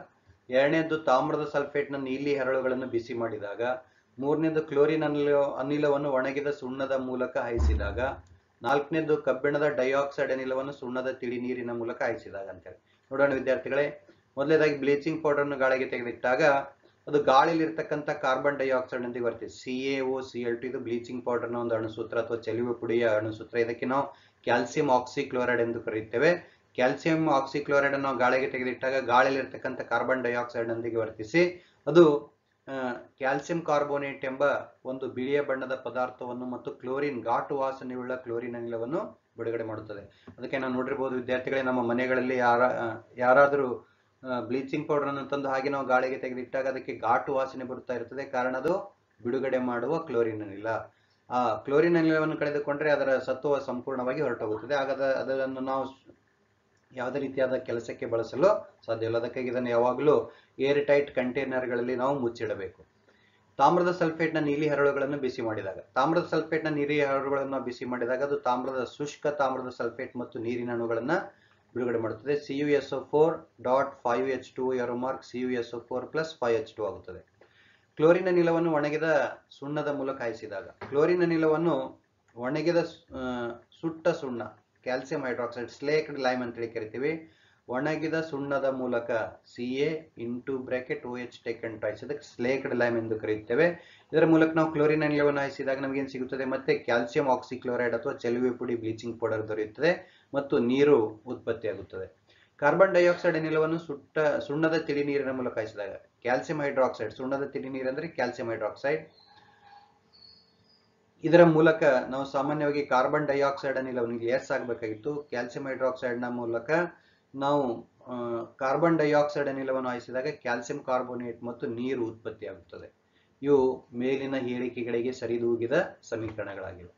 ಎರಡನೇದು ತಾಮ್ರದ ಸಲ್ಫೇಟ್ನ ನೀಲಿ ಹರಳುಗಳನ್ನು ಬಿಸಿ ಮಾಡಿದಾಗ ಮೂರನೇದು ಕ್ಲೋರಿನ್ ಅನಿಲ ಅನಿಲವನ್ನು ಒಣಗಿದ ಸುಣ್ಣದ ಮೂಲಕ ಹಾಯಿಸಿದಾಗ ನಾಲ್ಕನೇದು ಕಬ್ಬಿಣದ ಡೈಆಕ್ಸೈಡ್ ಅನಿಲವನ್ನು ಸುಣ್ಣದ ತಿಳಿ ನೀರಿನ ಮೂಲಕ ಹಾಯಿಸಿದಾಗ ಅಂತೇಳಿ ನೋಡೋಣ ವಿದ್ಯಾರ್ಥಿಗಳೇ ಮೊದಲನೇದಾಗಿ ಬ್ಲೀಚಿಂಗ್ ಪೌಡರ್ನ ಗಾಳಿಗೆ ತೆಗೆದಿಟ್ಟಾಗ ಅದು ಗಾಳಿಲಿರ್ತಕ್ಕಂಥ ಕಾರ್ಬನ್ ಡೈಆಕ್ಸೈಡ್ ನೊಂದಿಗೆ ಬರ್ತದೆ C A O C L two ಇದು ಬ್ಲೀಚಿಂಗ್ ಪೌಡರ್ನ ಒಂದು ಅಣುಸೂತ್ರ ಅಥವಾ ಚೆಲುವೆ ಪುಡಿಯ ಅಣುಸೂತ್ರ ಇದಕ್ಕೆ ನಾವು ಕ್ಯಾಲ್ಸಿಯಂ ಆಕ್ಸಿಕ್ಲೋರೈಡ್ ಎಂದು ಕರೆಯುತ್ತೇವೆ ಕ್ಯಾಲ್ಸಿಯಂ ಆಕ್ಸಿಕ್ಲೋರೈಡ್ ಅನ್ನು ಗಾಳಿಗೆ ತೆಗೆದಿಟ್ಟಾಗ ಗಾಳಿಯಲ್ಲಿರ್ತಕ್ಕಂಥ ಕಾರ್ಬನ್ ಡೈಆಕ್ಸೈಡ್ ನೊಂದಿಗೆ ವರ್ತಿಸಿ ಅದು ಕ್ಯಾಲ್ಸಿಯಂ ಕಾರ್ಬೋನೇಟ್ ಎಂಬ ಒಂದು ಬಿಳಿಯ ಬಣ್ಣದ ಪದಾರ್ಥವನ್ನು ಮತ್ತು ಕ್ಲೋರಿನ್ ಘಾಟು ವಾಸನೆಯುಳ್ಳ ಕ್ಲೋರಿನ್ ಅನಿಲವನ್ನು ಬಿಡುಗಡೆ ಮಾಡುತ್ತದೆ ಅದಕ್ಕೆ ನಾವು ನೋಡಿರ್ಬೋದು ವಿದ್ಯಾರ್ಥಿಗಳೇ ನಮ್ಮ ಮನೆಗಳಲ್ಲಿ ಯಾರ ಯಾರಾದರೂ ಬ್ಲೀಚಿಂಗ್ ಪೌಡರ್ ಅನ್ನು ತಂದು ಹಾಗೆ ನಾವು ಗಾಳಿಗೆ ತೆಗೆದಿಟ್ಟಾಗ ಅದಕ್ಕೆ ಘಾಟು ವಾಸನೆ ಬರುತ್ತಾ ಇರ್ತದೆ ಕಾರಣ ಅದು ಬಿಡುಗಡೆ ಮಾಡುವ ಕ್ಲೋರಿನ್ ಅನಿಲ ಆ ಕ್ಲೋರಿನ್ ಅನಿಲವನ್ನು ಕಳೆದುಕೊಂಡ್ರೆ ಅದರ ಸತ್ವ ಸಂಪೂರ್ಣವಾಗಿ ಹೊರಟೋಗುತ್ತದೆ ಆಗ ಅದ- ಅದನ್ನು ನಾವು ಯಾವುದೇ ರೀತಿಯಾದ ಕೆಲಸಕ್ಕೆ ಬಳಸಲು ಸಾಧ್ಯ ಇಲ್ಲ ಅದಕ್ಕಾಗಿ ಇದನ್ನು ಯಾವಾಗಲೂ ಏರ್ ಟೈಟ್ ಕಂಟೈನರ್ಗಳಲ್ಲಿ ನಾವು ಮುಚ್ಚಿಡಬೇಕು ತಾಮ್ರದ ಸಲ್ಫೇಟ್ನ ನೀಲಿ ಹರಳುಗಳನ್ನು ಬಿಸಿ ಮಾಡಿದಾಗ ತಾಮ್ರದ ಸಲ್ಫೇಟ್ನ ನೀಲಿ ಹರಳುಗಳನ್ನು ಬಿಸಿ ಮಾಡಿದಾಗ ಅದು ತಾಮ್ರದ ಶುಷ್ಕ ತಾಮ್ರದ ಸಲ್ಫೇಟ್ ಮತ್ತು ನೀರಿನ ಅಣುಗಳನ್ನು ಬಿಡುಗಡೆ ಮಾಡುತ್ತದೆ C U S O four dot five H two arrow mark C U S O four plus five H two ಆಗುತ್ತದೆ ಕ್ಲೋರಿನ್ ಅನಿಲವನ್ನು ಒಣಗಿದ ಸುಣ್ಣದ ಮೂಲಕ ಹಾಯಿಸಿದಾಗ ಕ್ಲೋರಿನ್ ಅನಿಲವನ್ನು ಒಣಗಿದ ಸು- ಆ, ಸುಟ್ಟ ಸುಣ್ಣ ಕ್ಯಾಲ್ಸಿಯಂ ಹೈಡ್ರಾಕ್ಸೈಡ್ ಸ್ಲೇಕ್ಡ್ ಲೈಮ್ ಅಂತೇಳಿ ಕರಿತೀವಿ ಒಣಗಿದ ಸುಣ್ಣದ ಮೂಲಕ C A into bracket O H taken twice ಅದಕ್ಕೆ ಸ್ಲೇಕ್ಡ್ ಲೈಮ್ ಎಂದು ಕರೆಯುತ್ತೇವೆ ಇದರ ಮೂಲಕ ನಾವು ಕ್ಲೋರಿನ್ ಅನಿಲವನ್ನು ಹಾಯಿಸಿದಾಗ ನಮಗೇನು ಸಿಗುತ್ತದೆ ಮತ್ತೆ ಕ್ಯಾಲ್ಸಿಯಂ ಆಕ್ಸಿಕ್ಲೋರೈಡ್ ಅಥವಾ ಚೆಲುವೆ ಪುಡಿ ಬ್ಲೀಚಿಂಗ್ ಪೌಡರ್ ದೊರೆಯುತ್ತದೆ ಮತ್ತು ನೀರು ಉತ್ಪತ್ತಿಯಾಗುತ್ತದೆ ಕಾರ್ಬನ್ ಡೈಆಕ್ಸೈಡ್ ಅನಿಲವನ್ನು ಸುಟ್ಟ ಸುಣ್ಣದ ತಿಳಿ ನೀರಿನ ಮೂಲಕ ಹಾಯಿಸಿದಾಗ ಕ್ಯಾಲ್ಸಿಯಂ ಹೈಡ್ರಾಕ್ಸೈಡ್ ಸುಣ್ಣದ ತಿಳಿ ನೀರು ಅಂದರೆ ಕ್ಯಾಲ್ಸಿಯಂ ಹೈಡ್ರಾಕ್ಸೈಡ್ ಇದರ ಮೂಲಕ ನಾವು ಸಾಮಾನ್ಯವಾಗಿ ಕಾರ್ಬನ್ ಡೈಆಕ್ಸೈಡ್ ಅನಿಲವನ್ನು ಇಲ್ಲಿ ಎಸ್ ಆಗಬೇಕಾಗಿತ್ತು ಕ್ಯಾಲ್ಸಿಯಂ ಹೈಡ್ರಾಕ್ಸೈಡ್ನ ಮೂಲಕ ನಾವು ಆ, ಕಾರ್ಬನ್ ಡೈಆಕ್ಸೈಡ್ ಅನಿಲವನ್ನು ಹಾಯಿಸಿದಾಗ ಕ್ಯಾಲ್ಸಿಯಂ ಕಾರ್ಬೋನೇಟ್ ಮತ್ತು ನೀರು ಉತ್ಪತ್ತಿಯಾಗುತ್ತದೆ ಇವು ಮೇಲಿನ ಹೇಳಿಕೆಗಳಿಗೆ ಸರಿದೂಗಿದ ಸಮೀಕರಣಗಳಾಗಿವೆ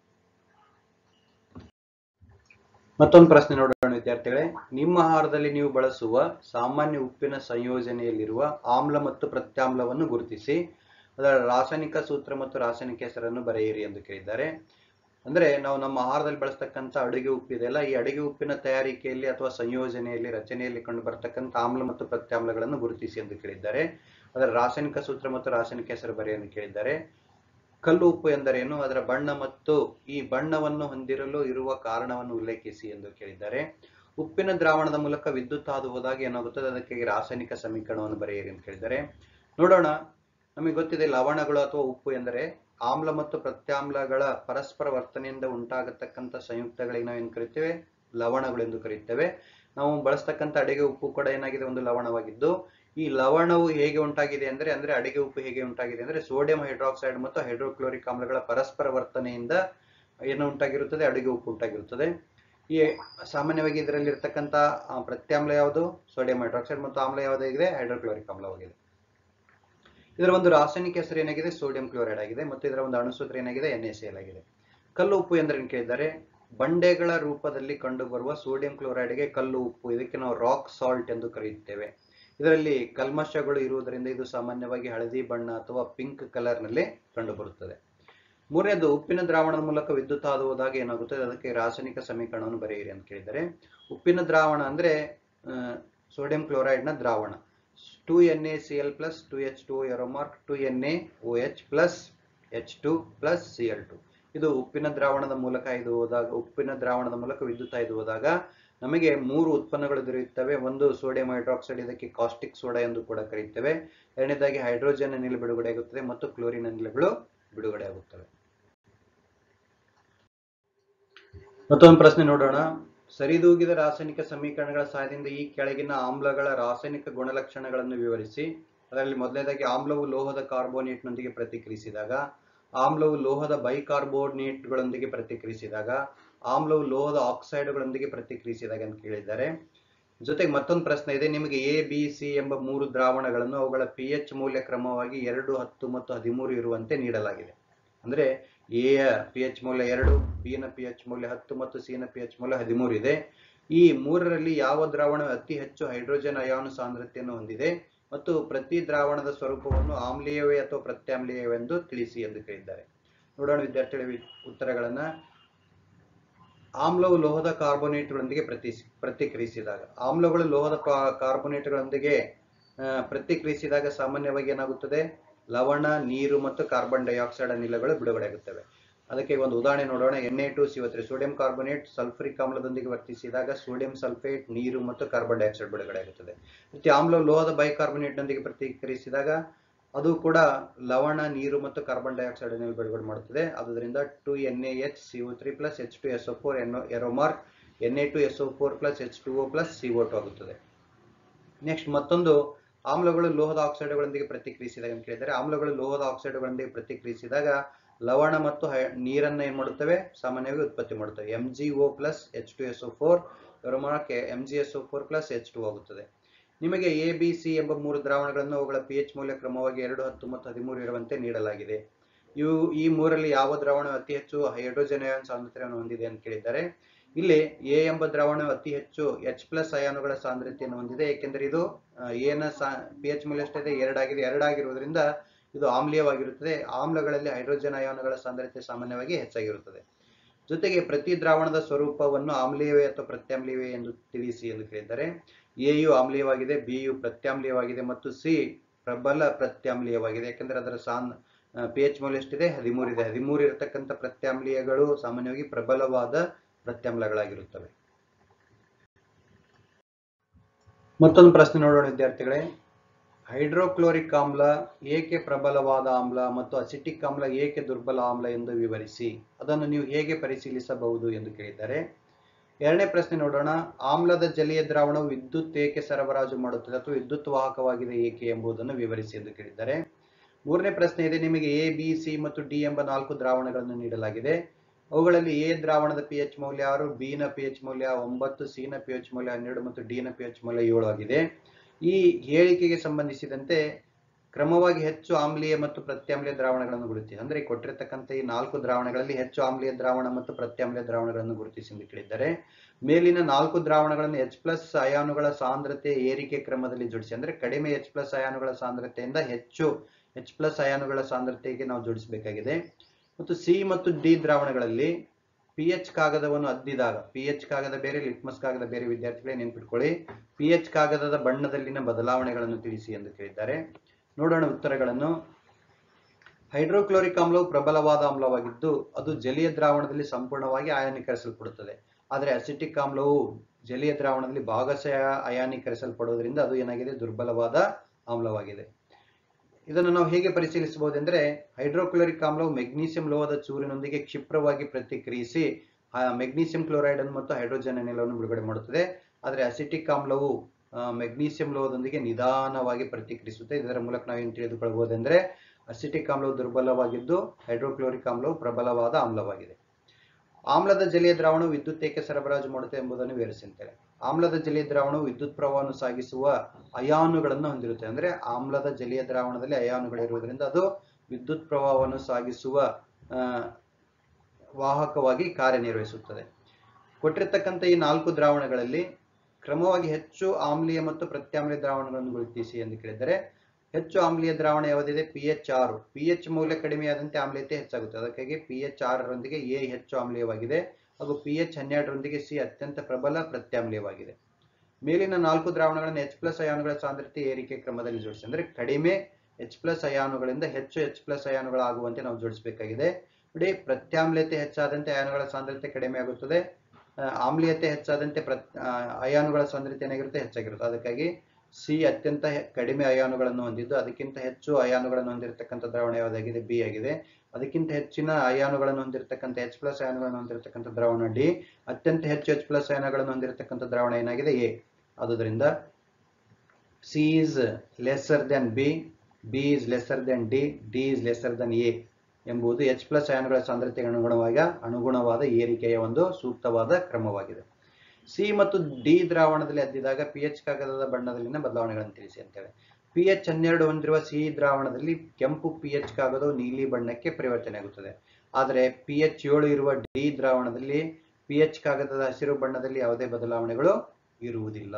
ಮತ್ತೊಂದು ಪ್ರಶ್ನೆ ನೋಡೋಣ ವಿದ್ಯಾರ್ಥಿಗಳೇ ನಿಮ್ಮ ಆಹಾರದಲ್ಲಿ ನೀವು ಬಳಸುವ ಸಾಮಾನ್ಯ ಉಪ್ಪಿನ ಸಂಯೋಜನೆಯಲ್ಲಿರುವ ಆಮ್ಲ ಮತ್ತು ಪ್ರತ್ಯಾಮ್ಲವನ್ನು ಗುರುತಿಸಿ ಅದರ ರಾಸಾಯನಿಕ ಸೂತ್ರ ಮತ್ತು ರಾಸಾಯನಿಕ ಹೆಸರನ್ನು ಬರೆಯಿರಿ ಎಂದು ಕೇಳಿದ್ದಾರೆ ಅಂದ್ರೆ ನಾವು ನಮ್ಮ ಆಹಾರದಲ್ಲಿ ಬಳಸ್ತಕ್ಕಂಥ ಅಡುಗೆ ಉಪ್ಪಿದೆಯಲ್ಲ ಈ ಅಡುಗೆ ಉಪ್ಪಿನ ತಯಾರಿಕೆಯಲ್ಲಿ ಅಥವಾ ಸಂಯೋಜನೆಯಲ್ಲಿ ರಚನೆಯಲ್ಲಿ ಕಂಡು ಬರ್ತಕ್ಕಂಥ ಆಮ್ಲ ಮತ್ತು ಪ್ರತ್ಯಾಮ್ಲಗಳನ್ನು ಗುರುತಿಸಿ ಎಂದು ಕೇಳಿದ್ದಾರೆ ಅದರ ರಾಸಾಯನಿಕ ಸೂತ್ರ ಮತ್ತು ರಾಸಾಯನಿಕ ಹೆಸರು ಬರೆಯ ಎಂದು ಕೇಳಿದ್ದಾರೆ ಕಲ್ಲು ಉಪ್ಪು ಎಂದರೇನು ಅದರ ಬಣ್ಣ ಮತ್ತು ಈ ಬಣ್ಣವನ್ನು ಹೊಂದಿರಲು ಇರುವ ಕಾರಣವನ್ನು ಉಲ್ಲೇಖಿಸಿ ಎಂದು ಕೇಳಿದ್ದಾರೆ ಉಪ್ಪಿನ ದ್ರಾವಣದ ಮೂಲಕ ವಿದ್ಯುತ್ ಹಾದು ಹೋದಾಗ ಏನಾಗುತ್ತದೆ ಅದಕ್ಕೆ ರಾಸಾಯನಿಕ ಸಮೀಕರಣವನ್ನು ಬರೆಯಿರಿ ಅಂತ ಕೇಳಿದ್ದಾರೆ ನೋಡೋಣ ನಮಗೆ ಗೊತ್ತಿದೆ ಲವಣಗಳು ಅಥವಾ ಉಪ್ಪು ಎಂದರೆ ಆಮ್ಲ ಮತ್ತು ಪ್ರತ್ಯಾಮ್ಲಗಳ ಪರಸ್ಪರ ವರ್ತನೆಯಿಂದ ಉಂಟಾಗತಕ್ಕಂಥ ಸಂಯುಕ್ತಗಳಿಗೆ ನಾವು ಏನು ಕರಿತೇವೆ ಲವಣಗಳು ಎಂದು ಕರೆಯುತ್ತೇವೆ ನಾವು ಬಳಸ್ತಕ್ಕಂಥ ಅಡಿಗೆ ಉಪ್ಪು ಕೂಡ ಏನಾಗಿದೆ ಒಂದು ಲವಣವಾಗಿದ್ದು ಈ ಲವಣವು ಹೇಗೆ ಉಂಟಾಗಿದೆ ಅಂದ್ರೆ ಅಂದ್ರೆ ಅಡಿಗೆ ಉಪ್ಪು ಹೇಗೆ ಉಂಟಾಗಿದೆ ಅಂದ್ರೆ ಸೋಡಿಯಂ ಹೈಡ್ರಾಕ್ಸೈಡ್ ಮತ್ತು ಹೈಡ್ರೋಕ್ಲೋರಿಕ್ ಆಮ್ಲಗಳ ಪರಸ್ಪರ ವರ್ತನೆಯಿಂದ ಏನು ಉಂಟಾಗಿರುತ್ತದೆ ಅಡಿಗೆ ಉಪ್ಪು ಉಂಟಾಗಿರುತ್ತದೆ ಈ ಸಾಮಾನ್ಯವಾಗಿ ಇದರಲ್ಲಿ ಇರ್ತಕ್ಕಂಥ ಆ, ಪ್ರತ್ಯಾಮ್ಲ ಯಾವುದು ಸೋಡಿಯಂ ಹೈಡ್ರಾಕ್ಸೈಡ್ ಮತ್ತು ಆಮ್ಲ ಯಾವುದಾಗಿದೆ ಹೈಡ್ರೋಕ್ಲೋರಿಕ್ ಆಮ್ಲವಾಗಿದೆ ಇದರ ಒಂದು ರಾಸಾಯನಿಕ ಹೆಸರು ಏನಾಗಿದೆ ಸೋಡಿಯಂ ಕ್ಲೋರೈಡ್ ಆಗಿದೆ ಮತ್ತು ಇದರ ಒಂದು ಅಣುಸೂತ್ರ ಏನಾಗಿದೆ ಎನ್ ಆಗಿದೆ ಕಲ್ಲು ಉಪ್ಪು ಎಂದ್ರೆ ಏನು ಕೇಳಿದ್ದಾರೆ ಬಂಡೆಗಳ ರೂಪದಲ್ಲಿ ಕಂಡುಬರುವ ಸೋಡಿಯಂ ಕ್ಲೋರೈಡ್ಗೆ ಕಲ್ಲು ಉಪ್ಪು ಇದಕ್ಕೆ ನಾವು ರಾಕ್ ಸಾಲ್ಟ್ ಎಂದು ಕರೆಯುತ್ತೇವೆ ಇದರಲ್ಲಿ ಕಲ್ಮಶಗಳು ಇರುವುದರಿಂದ ಇದು ಸಾಮಾನ್ಯವಾಗಿ ಹಳದಿ ಬಣ್ಣ ಅಥವಾ ಪಿಂಕ್ ಕಲರ್ನಲ್ಲಿ ಕಂಡುಬರುತ್ತದೆ ಮೂರನೇದು ಉಪ್ಪಿನ ದ್ರಾವಣದ ಮೂಲಕ ವಿದ್ಯುತ್ ಹಾದು ಹೋದಾಗ ಏನಾಗುತ್ತದೆ ಅದಕ್ಕೆ ರಾಸಾಯನಿಕ ಸಮೀಕರಣವನ್ನು ಬರೆಯಿರಿ ಅಂತ ಕೇಳಿದರೆ ಉಪ್ಪಿನ ದ್ರಾವಣ ಅಂದ್ರೆ ಸೋಡಿಯಂ ಕ್ಲೋರೈಡ್ನ ದ್ರಾವಣ two N A C L plus two H two mark two N A O H plus H two plus C L two ಇದು ಉಪ್ಪಿನ ದ್ರಾವಣದ ಮೂಲಕ ಇದು ಹೋದಾಗ ಉಪ್ಪಿನ ದ್ರಾವಣದ ಮೂಲಕ ವಿದ್ಯುತ್ ಹಾಯ್ದು ಹೋದಾಗ ನಮಗೆ ಮೂರು ಉತ್ಪನ್ನಗಳು ದೊರೆಯುತ್ತವೆ ಒಂದು ಸೋಡಿಯಂ ಹೈಡ್ರಾಕ್ಸೈಡ್ ಇದಕ್ಕೆ ಕಾಸ್ಟಿಕ್ ಸೋಡಾ ಎಂದು ಕೂಡ ಕರೆಯುತ್ತೇವೆ ಎರಡನೇದಾಗಿ ಹೈಡ್ರೋಜನ್ ಅನಿಲ ಬಿಡುಗಡೆ ಆಗುತ್ತದೆ ಮತ್ತು ಕ್ಲೋರಿನ್ ಅನಿಲಗಳು ಬಿಡುಗಡೆ ಆಗುತ್ತವೆ ಮತ್ತೊಂದು ಪ್ರಶ್ನೆ ನೋಡೋಣ ಸರಿದೂಗಿದ ರಾಸಾಯನಿಕ ಸಮೀಕರಣಗಳ ಸಹಾಯದಿಂದ ಈ ಕೆಳಗಿನ ಆಮ್ಲಗಳ ರಾಸಾಯನಿಕ ಗುಣಲಕ್ಷಣಗಳನ್ನು ವಿವರಿಸಿ ಅದರಲ್ಲಿ ಮೊದಲನೇದಾಗಿ ಆಮ್ಲವು ಲೋಹದ ಕಾರ್ಬೋನೇಟ್ನೊಂದಿಗೆ ಪ್ರತಿಕ್ರಿಯಿಸಿದಾಗ ಆಮ್ಲವು ಲೋಹದ ಬೈಕಾರ್ಬೋನೇಟ್ಗಳೊಂದಿಗೆ ಪ್ರತಿಕ್ರಿಯಿಸಿದಾಗ ಆಮ್ಲವು ಲೋಹದ ಆಕ್ಸೈಡ್ಗಳೊಂದಿಗೆ ಪ್ರತಿಕ್ರಿಯಿಸಿದಾಗ ಅಂತ ಕೇಳಿದ್ದಾರೆ ಜೊತೆಗೆ ಮತ್ತೊಂದು ಪ್ರಶ್ನೆ ಇದೆ ನಿಮಗೆ ಎ ಬಿ ಸಿ ಎಂಬ ಮೂರು ದ್ರಾವಣಗಳನ್ನು ಅವುಗಳ ಪಿ ಎಚ್ ಮೌಲ್ಯ ಕ್ರಮವಾಗಿ ಎರಡು ಹತ್ತು ಮತ್ತು ಹದಿಮೂರು ಇರುವಂತೆ ನೀಡಲಾಗಿದೆ ಅಂದ್ರೆ ಎ ಯ ಪಿ ಎಚ್ ಮೌಲ್ಯ ಎರಡು ಬಿ ನ ಪಿ ಎಚ್ ಮೌಲ್ಯ ಹತ್ತು ಮತ್ತು ಸಿ ನ ಪಿ ಎಚ್ ಮೌಲ್ಯ ಹದಿಮೂರು ಇದೆ ಈ ಮೂರರಲ್ಲಿ ಯಾವ ದ್ರಾವಣ ಅತಿ ಹೆಚ್ಚು ಹೈಡ್ರೋಜನ್ ಅಯಾನು ಸಾಂದ್ರತೆಯನ್ನು ಹೊಂದಿದೆ ಮತ್ತು ಪ್ರತಿ ದ್ರಾವಣದ ಸ್ವರೂಪವನ್ನು ಆಮ್ಲೀಯವೇ ಅಥವಾ ಪ್ರತ್ಯಾಮ್ಲೀಯವೆಂದು ತಿಳಿಸಿ ಎಂದು ಕೇಳಿದ್ದಾರೆ ನೋಡೋಣ ವಿದ್ಯಾರ್ಥಿಗಳ ವಿ- ಉತ್ತರಗಳನ್ನ ಆಮ್ಲವು ಲೋಹದ ಕಾರ್ಬೋನೇಟ್ಗಳೊಂದಿಗೆ ಪ್ರತಿ ಪ್ರತಿಕ್ರಿಯಿಸಿದಾಗ ಆಮ್ಲಗಳು ಲೋಹದ ಕಾ- ಕಾರ್ಬೋನೇಟ್ಗಳೊಂದಿಗೆ ಆ, ಪ್ರತಿಕ್ರಿಯಿಸಿದಾಗ ಸಾಮಾನ್ಯವಾಗಿ ಏನಾಗುತ್ತದೆ ಲವಣ ನೀರು ಮತ್ತು ಕಾರ್ಬನ್ ಡೈಆಕ್ಸೈಡ್ ಅನಿಲಗಳು ಬಿಡುಗಡೆಯಾಗುತ್ತವೆ ಅದಕ್ಕೆ ಒಂದು ಉದಾಹರಣೆ ನೋಡೋಣ N A two C O sodium carbonate sulphuric ಆಮ್ಲದೊಂದಿಗೆ ವರ್ತಿಸಿದಾಗ ಸೋಡಿಯಂ ಸಲ್ಫೇಟ್ ನೀರು ಮತ್ತು ಕಾರ್ಬನ್ ಡೈಆಕ್ಸೈಡ್ ಬಿಡುಗಡೆಯಾಗುತ್ತದೆ ಮತ್ತೆ ಆಮ್ಲ ಲೋಹದ ಬೈಕಾರ್ಬೊನೇಟ್ನೊಂದಿಗೆ ಪ್ರತಿಕ್ರಿಯಿಸಿದಾಗ ಅದು ಕೂಡ ಲವಣ ನೀರು ಮತ್ತು ಕಾರ್ಬನ್ ಡೈಆಕ್ಸೈಡ್ ಅನ್ನು ಬಿಡುಗಡೆ ಮಾಡುತ್ತದೆ ಆದ್ದರಿಂದ two N A H C O three plus H two S O four N arrow mark N A two S O four plus H two O plus C O two ಆಗುತ್ತದೆ next ಮತ್ತೊಂದು ಆಮ್ಲಗಳು ಲೋಹದ ಆಕ್ಸೈಡ್ಗಳೊಂದಿಗೆ ಪ್ರತಿಕ್ರಿಯಿಸಿದಾಗ ಅಂತ ಕೇಳಿದರೆ ಆಮ್ಲಗಳು ಲೋಹದ ಆಕ್ಸೈಡ್ಗಳೊಂದಿಗೆ ಪ್ರತಿಕ್ರಿಯಿಸಿದಾಗ ಲವಣ ಮತ್ತು ಹೈ- ನೀರನ್ನ ಏನ್ ಮಾಡುತ್ತವೆ ಸಾಮಾನ್ಯವಾಗಿ ಉತ್ಪತ್ತಿ ಮಾಡುತ್ತವೆ M G O plus H two S O four arrow mark M G S O four plus H two ಆಗುತ್ತದೆ ನಿಮಗೆ ಎ ಬಿ ಸಿ ಎಂಬ ಮೂರು ದ್ರಾವಣಗಳನ್ನು ಅವುಗಳ ಪಿ ಎಚ್ ಮೌಲ್ಯ ಕ್ರಮವಾಗಿ ಎರಡು ಹತ್ತು ಮತ್ತು ಹದಿಮೂರು ಇರುವಂತೆ ನೀಡಲಾಗಿದೆ ಇವು ಈ ಮೂರಲ್ಲಿ ಯಾವ ದ್ರಾವಣ ಅತಿ ಹೆಚ್ಚು ಹೈಡ್ರೋಜನ್ ಅಯಾನ್ ಸಾಂದ್ರತೆಯನ್ನು ಹೊಂದಿದೆ ಅಂತ ಕೇಳಿದ್ದಾರೆ ಇಲ್ಲಿ ಎ ಎಂಬ ದ್ರಾವಣ ಅತಿ ಹೆಚ್ಚು ಎಚ್ ಪ್ಲಸ್ ಅಯಾನುಗಳ ಸಾಂದ್ರತೆಯನ್ನು ಹೊಂದಿದೆ ಏಕೆಂದರೆ ಇದು ಎನ ಪಿ ಎಚ್ ಮೌಲ್ಯ ಎಷ್ಟಿದೆ ಎರಡಾಗಿದೆ ಎರಡಾಗಿರುವುದರಿಂದ ಇದು ಆಮ್ಲೀಯವಾಗಿರುತ್ತದೆ ಆಮ್ಲಗಳಲ್ಲಿ ಹೈಡ್ರೋಜನ್ ಅಯಾನುಗಳ ಸಾಂದ್ರತೆ ಸಾಮಾನ್ಯವಾಗಿ ಹೆಚ್ಚಾಗಿರುತ್ತದೆ ಜೊತೆಗೆ ಪ್ರತಿ ದ್ರಾವಣದ ಸ್ವರೂಪವನ್ನು ಆಮ್ಲೀಯವೇ ಅಥವಾ ಪ್ರತ್ಯಾಮ್ಲೀಯವೇ ಎಂದು ತಿಳಿಸಿ ಎಂದು ಕೇಳಿದ್ದಾರೆ ಎ ಯು ಆಮ್ಲೀಯವಾಗಿದೆ ಬಿ ಯು ಪ್ರತ್ಯಾಮ್ಲೀಯವಾಗಿದೆ ಮತ್ತು ಸಿ ಪ್ರಬಲ ಪ್ರತ್ಯಾಮ್ಲೀಯವಾಗಿದೆ ಯಾಕೆಂದ್ರೆ ಅದರ ಸಾನ್ ಪಿ ಎಚ್ ಮೌಲ್ಯ ಎಷ್ಟಿದೆ ಹದಿಮೂರು ಇದೆ ಹದಿಮೂರು ಇರತಕ್ಕಂಥ ಪ್ರತ್ಯಾಮ್ಲೀಯಗಳು ಸಾಮಾನ್ಯವಾಗಿ ಪ್ರಬಲವಾದ ಪ್ರತ್ಯಾಮ್ಲಗಳಾಗಿರುತ್ತವೆ ಮತ್ತೊಂದು ಪ್ರಶ್ನೆ ನೋಡೋಣ ವಿದ್ಯಾರ್ಥಿಗಳೇ ಹೈಡ್ರೋಕ್ಲೋರಿಕ್ ಆಮ್ಲ ಏಕೆ ಪ್ರಬಲವಾದ ಆಮ್ಲ ಮತ್ತು ಅಸಿಟಿಕ್ ಆಮ್ಲ ಏಕೆ ದುರ್ಬಲ ಆಮ್ಲ ಎಂದು ವಿವರಿಸಿ ಅದನ್ನು ನೀವು ಹೇಗೆ ಪರಿಶೀಲಿಸಬಹುದು ಎಂದು ಕೇಳಿದ್ದಾರೆ ಎರಡನೇ ಪ್ರಶ್ನೆ ನೋಡೋಣ ಆಮ್ಲದ ಜಲೀಯ ದ್ರಾವಣವು ವಿದ್ಯುತ್ ಏಕೆ ಸರಬರಾಜು ಮಾಡುತ್ತದೆ ಅಥವಾ ವಿದ್ಯುತ್ ವಾಹಕವಾಗಿದೆ ಏಕೆ ಎಂಬುದನ್ನು ವಿವರಿಸಿ ಎಂದು ಕೇಳಿದ್ದಾರೆ ಮೂರನೇ ಪ್ರಶ್ನೆ ಇದೆ ನಿಮಗೆ ಎ ಬಿ ಸಿ ಮತ್ತು ಡಿ ಎಂಬ ನಾಲ್ಕು ದ್ರಾವಣಗಳನ್ನು ನೀಡಲಾಗಿದೆ ಅವುಗಳಲ್ಲಿ ಎ ದ್ರಾವಣದ ಪಿ ಎಚ್ ಮೌಲ್ಯ ಆರು ಬಿ ನ ಪಿ ಎಚ್ ಮೌಲ್ಯ ಒಂಬತ್ತು ಸಿ ನ ಪಿ ಎಚ್ ಮೌಲ್ಯ ಹನ್ನೆರಡು ಮತ್ತು ಡಿ ನ ಪಿ ಎಚ್ ಮೌಲ್ಯ ಏಳು ಆಗಿದೆ ಈ ಹೇಳಿಕೆಗೆ ಸಂಬಂಧಿಸಿದಂತೆ ಕ್ರಮವಾಗಿ ಹೆಚ್ಚು ಆಮ್ಲೀಯ ಮತ್ತು ಪ್ರತ್ಯಾಮ್ಲೀಯ ದ್ರಾವಣಗಳನ್ನು ಗುರುತಿಸಿ ಅಂದ್ರೆ ಈ ಕೊಟ್ಟಿರತಕ್ಕಂಥ ಈ ನಾಲ್ಕು ದ್ರಾವಣಗಳಲ್ಲಿ ಹೆಚ್ಚು ಆಮ್ಲೀಯ ದ್ರಾವಣ ಮತ್ತು ಪ್ರತ್ಯಾಮ್ಲೀಯ ದ್ರಾವಣಗಳನ್ನು ಗುರುತಿಸಿ ಎಂದು ಕೇಳಿದ್ದಾರೆ ಮೇಲಿನ ನಾಲ್ಕು ದ್ರಾವಣಗಳನ್ನು ಎಚ್ ಪ್ಲಸ್ ಅಯಾನುಗಳ ಸಾಂದ್ರತೆ ಏರಿಕೆ ಕ್ರಮದಲ್ಲಿ ಜೋಡಿಸಿ ಅಂದ್ರೆ ಕಡಿಮೆ ಎಚ್ ಪ್ಲಸ್ ಅಯಾನುಗಳ ಸಾಂದ್ರತೆಯಿಂದ ಹೆಚ್ಚು ಎಚ್ ಪ್ಲಸ್ ಅಯಾನುಗಳ ಸಾಂದ್ರತೆಗೆ ನಾವು ಜೋಡಿಸಬೇಕಾಗಿದೆ ಮತ್ತು ಸಿ ಮತ್ತು ಡಿ ದ್ರಾವಣಗಳಲ್ಲಿ ಪಿ ಎಚ್ ಕಾಗದವನ್ನು ಅದ್ದಿದಾಗ ಪಿ ಎಚ್ ಕಾಗದ ಬೇರೆ ಲಿಟ್ಮಸ್ ಕಾಗದ ಬೇರೆ ವಿದ್ಯಾರ್ಥಿಗಳೇ ನೆನ್ಪಿಟ್ಕೊಳ್ಳಿ ಪಿ ಎಚ್ ಕಾಗದದ ಬಣ್ಣದಲ್ಲಿನ ಬದಲಾವಣೆಗಳನ್ನು ತಿಳಿಸಿ ಎಂದು ಕೇಳಿದ್ದಾರೆ ನೋಡೋಣ ಉತ್ತರಗಳನ್ನು ಹೈಡ್ರೋಕ್ಲೋರಿಕ್ ಆಮ್ಲವು ಪ್ರಬಲವಾದ ಆಮ್ಲವಾಗಿದ್ದು ಅದು ಜಲೀಯ ದ್ರಾವಣದಲ್ಲಿ ಸಂಪೂರ್ಣವಾಗಿ ಅಯಾನೀಕರಿಸಲ್ಪಡುತ್ತದೆ ಆದರೆ ಅಸಿಟಿಕ್ ಆಮ್ಲವು ಜಲೀಯ ದ್ರಾವಣದಲ್ಲಿ ಭಾಗಶಃ ಅಯಾನೀಕರಿಸಲ್ಪಡುವುದರಿಂದ ಅದು ಏನಾಗಿದೆ ದುರ್ಬಲವಾದ ಆಮ್ಲವಾಗಿದೆ ಇದನ್ನು ನಾವು ಹೇಗೆ ಪರಿಶೀಲಿಸಬಹುದೆಂದರೆ ಹೈಡ್ರೋಕ್ಲೋರಿಕ್ ಆಮ್ಲವು ಮೆಗ್ನೀಸಿಯಂ ಲೋಹದ ಚೂರಿನೊಂದಿಗೆ ಕ್ಷಿಪ್ರವಾಗಿ ಪ್ರತಿಕ್ರಿಯಿಸಿ ಆ ಮೆಗ್ನೀಸಿಯಂ ಕ್ಲೋರೈಡ್ ಅನ್ನು ಮತ್ತು ಹೈಡ್ರೋಜನ್ ಅನಿಲವನ್ನು ಬಿಡುಗಡೆ ಮಾಡುತ್ತದೆ ಆದರೆ ಅಸಿಟಿಕ್ ಆಮ್ಲವು ಆ, ಮೆಗ್ನೀಸಿಯಂ ಲೋಹದೊಂದಿಗೆ ನಿಧಾನವಾಗಿ ಪ್ರತಿಕ್ರಿಯಿಸುತ್ತೆ ಇದರ ಮೂಲಕ ನಾವೇನು ತಿಳಿದುಕೊಳ್ಳಬಹುದೆಂದರೆ ಅಸಿಟಿಕ್ ಆಮ್ಲವು ದುರ್ಬಲವಾಗಿದ್ದು ಹೈಡ್ರೋಕ್ಲೋರಿಕ್ ಆಮ್ಲವು ಪ್ರಬಲವಾದ ಆಮ್ಲವಾಗಿದೆ ಆಮ್ಲದ ಜಲೀಯ ದ್ರಾವಣವು ವಿದ್ಯುತ್ ಏಕೆ ಸರಬರಾಜು ಮಾಡುತ್ತೆ ಎಂಬುದನ್ನು ವಿವರಿಸುತ್ತೇವೆ ಆಮ್ಲದ ಜಲೀಯ ದ್ರಾವಣವು ವಿದ್ಯುತ್ ಪ್ರವಾಹವನ್ನು ಸಾಗಿಸುವ ಅಯಾನುಗಳನ್ನು ಹೊಂದಿರುತ್ತೆ ಅಂದ್ರೆ ಆಮ್ಲದ ಜಲೀಯ ದ್ರಾವಣದಲ್ಲಿ ಅಯಾನುಗಳಿರುವುದರಿಂದ ಅದು ವಿದ್ಯುತ್ ಪ್ರವಾಹವನ್ನು ಸಾಗಿಸುವ ಆ, ವಾಹಕವಾಗಿ ಕಾರ್ಯನಿರ್ವಹಿಸುತ್ತದೆ ಕೊಟ್ಟಿರ್ತಕ್ಕಂಥ ಈ ನಾಲ್ಕು ದ್ರಾವಣಗಳಲ್ಲಿ ಕ್ರಮವಾಗಿ ಹೆಚ್ಚು ಆಮ್ಲೀಯ ಮತ್ತು ಪ್ರತ್ಯಾಮ್ಲೀಯ ದ್ರಾವಣಗಳನ್ನು ಗುರುತಿಸಿ ಎಂದು ಕೇಳಿದರೆ ಹೆಚ್ಚು ಆಮ್ಲೀಯ ದ್ರಾವಣ ಯಾವುದಿದೆ ಪಿ ಎಚ್ ಆರು ಪಿ ಎಚ್ ಮೌಲ್ಯ ಕಡಿಮೆಯಾದಂತೆ ಆಮ್ಲೀಯತೆ ಹೆಚ್ಚಾಗುತ್ತೆ ಅದಕ್ಕಾಗಿ ಪಿ ಎಚ್ ಆರರೊಂದಿಗೆ ಎ ಹೆಚ್ಚು ಆಮ್ಲೀಯವಾಗಿದೆ ಹಾಗೂ ಪಿ ಎಚ್ ಹನ್ನೆರಡರೊಂದಿಗೆ ಸಿ ಅತ್ಯಂತ ಪ್ರಬಲ ಪ್ರತ್ಯಾಮ್ಲೀಯವಾಗಿದೆ ಮೇಲಿನ ನಾಲ್ಕು ದ್ರಾವಣಗಳನ್ನು ಎಚ್ ಪ್ಲಸ್ ಅಯಾನುಗಳ ಸಾಂದ್ರತೆ ಏರಿಕೆ ಕ್ರಮದಲ್ಲಿ ಜೋಡಿಸಿ ಅಂದ್ರೆ ಕಡಿಮೆ ಎಚ್ ಪ್ಲಸ್ ಅಯಾನುಗಳಿಂದ ಹೆಚ್ಚು ಎಚ್ ಪ್ಲಸ್ ಅಯಾನುಗಳಾಗುವಂತೆ ನಾವು ಜೋಡಿಸಬೇಕಾಗಿದೆ ನೋಡಿ ಪ್ರತ್ಯಾಮ್ಲತೆ ಹೆಚ್ಚಾದಂತೆ ಅಯಾನುಗಳ ಸಾಂದ್ರತೆ ಕಡಿಮೆ ಆಗುತ್ತದೆ ಆ, ಆಮ್ಲೀಯತೆ ಹೆಚ್ಚಾದಂತೆ ಪ್ರತ್ ಆ, ಅಯಾನುಗಳ ಸಾಂದ್ರತೆ ಏನಾಗಿರುತ್ತೆ ಹೆಚ್ಚಾಗಿರುತ್ತೆ ಅದಕ್ಕಾಗಿ ಸಿ ಅತ್ಯಂತ ಹೆ- ಕಡಿಮೆ ಅಯಾನುಗಳನ್ನು ಹೊಂದಿದ್ದು ಅದಕ್ಕಿಂತ ಹೆಚ್ಚು ಅಯಾನುಗಳನ್ನು ಹೊಂದಿರತಕ್ಕಂಥ ದ್ರಾವಣ ಯಾವುದಾಗಿದೆ ಬಿ ಆಗಿದೆ ಅದಕ್ಕಿಂತ ಹೆಚ್ಚಿನ ಅಯಾನುಗಳನ್ನು ಹೊಂದಿರತಕ್ಕಂಥ ಎಚ್ ಪ್ಲಸ್ ಅಯಾನುಗಳನ್ನು ಹೊಂದಿರತಕ್ಕಂಥ ದ್ರಾವಣ ಡಿ ಅತ್ಯಂತ ಹೆಚ್ಚು ಎಚ್ ಪ್ಲಸ್ ಅಯಾನುಗಳನ್ನು ಹೊಂದಿರತಕ್ಕಂಥ ದ್ರಾವಣ ಏನಾಗಿದೆ ಎ ಆದುದರಿಂದ C is lesser than B B is lesser than D D is lesser than A ಎಂಬುದು ಎಚ್ ಪ್ಲಸ್ ಅಯಾನುಗಳ ಸಾಂದ್ರತೆಗೆ ಅನುಗುಣವಾಗಿ ಅನುಗುಣವಾದ ಏರಿಕೆಯ ಒಂದು ಸೂಕ್ತವಾದ ಕ್ರಮವಾಗಿದೆ ಸಿ ಮತ್ತು ಡಿ ದ್ರಾವಣದಲ್ಲಿ ಅದ್ದಿದಾಗ ಪಿ ಎಚ್ ಕಾಗದದ ಬಣ್ಣದಲ್ಲಿನ ಬದಲಾವಣೆಗಳನ್ನು ತಿಳಿಸಿ ಅಂತೇಳಿ ಪಿ ಎಚ್ ಹನ್ನೆರಡು ಹೊಂದಿರುವ ಸಿ ದ್ರಾವಣದಲ್ಲಿ ಕೆಂಪು ಪಿ ಎಚ್ ಕಾಗದವು ನೀಲಿ ಬಣ್ಣಕ್ಕೆ ಪರಿವರ್ತನೆ ಆಗುತ್ತದೆ ಆದರೆ ಪಿ ಎಚ್ ಏಳು ಇರುವ ಡಿ ದ್ರಾವಣದಲ್ಲಿ ಪಿ ಎಚ್ ಕಾಗದದ ಹಸಿರು ಬಣ್ಣದಲ್ಲಿ ಯಾವುದೇ ಬದಲಾವಣೆಗಳು ಇರುವುದಿಲ್ಲ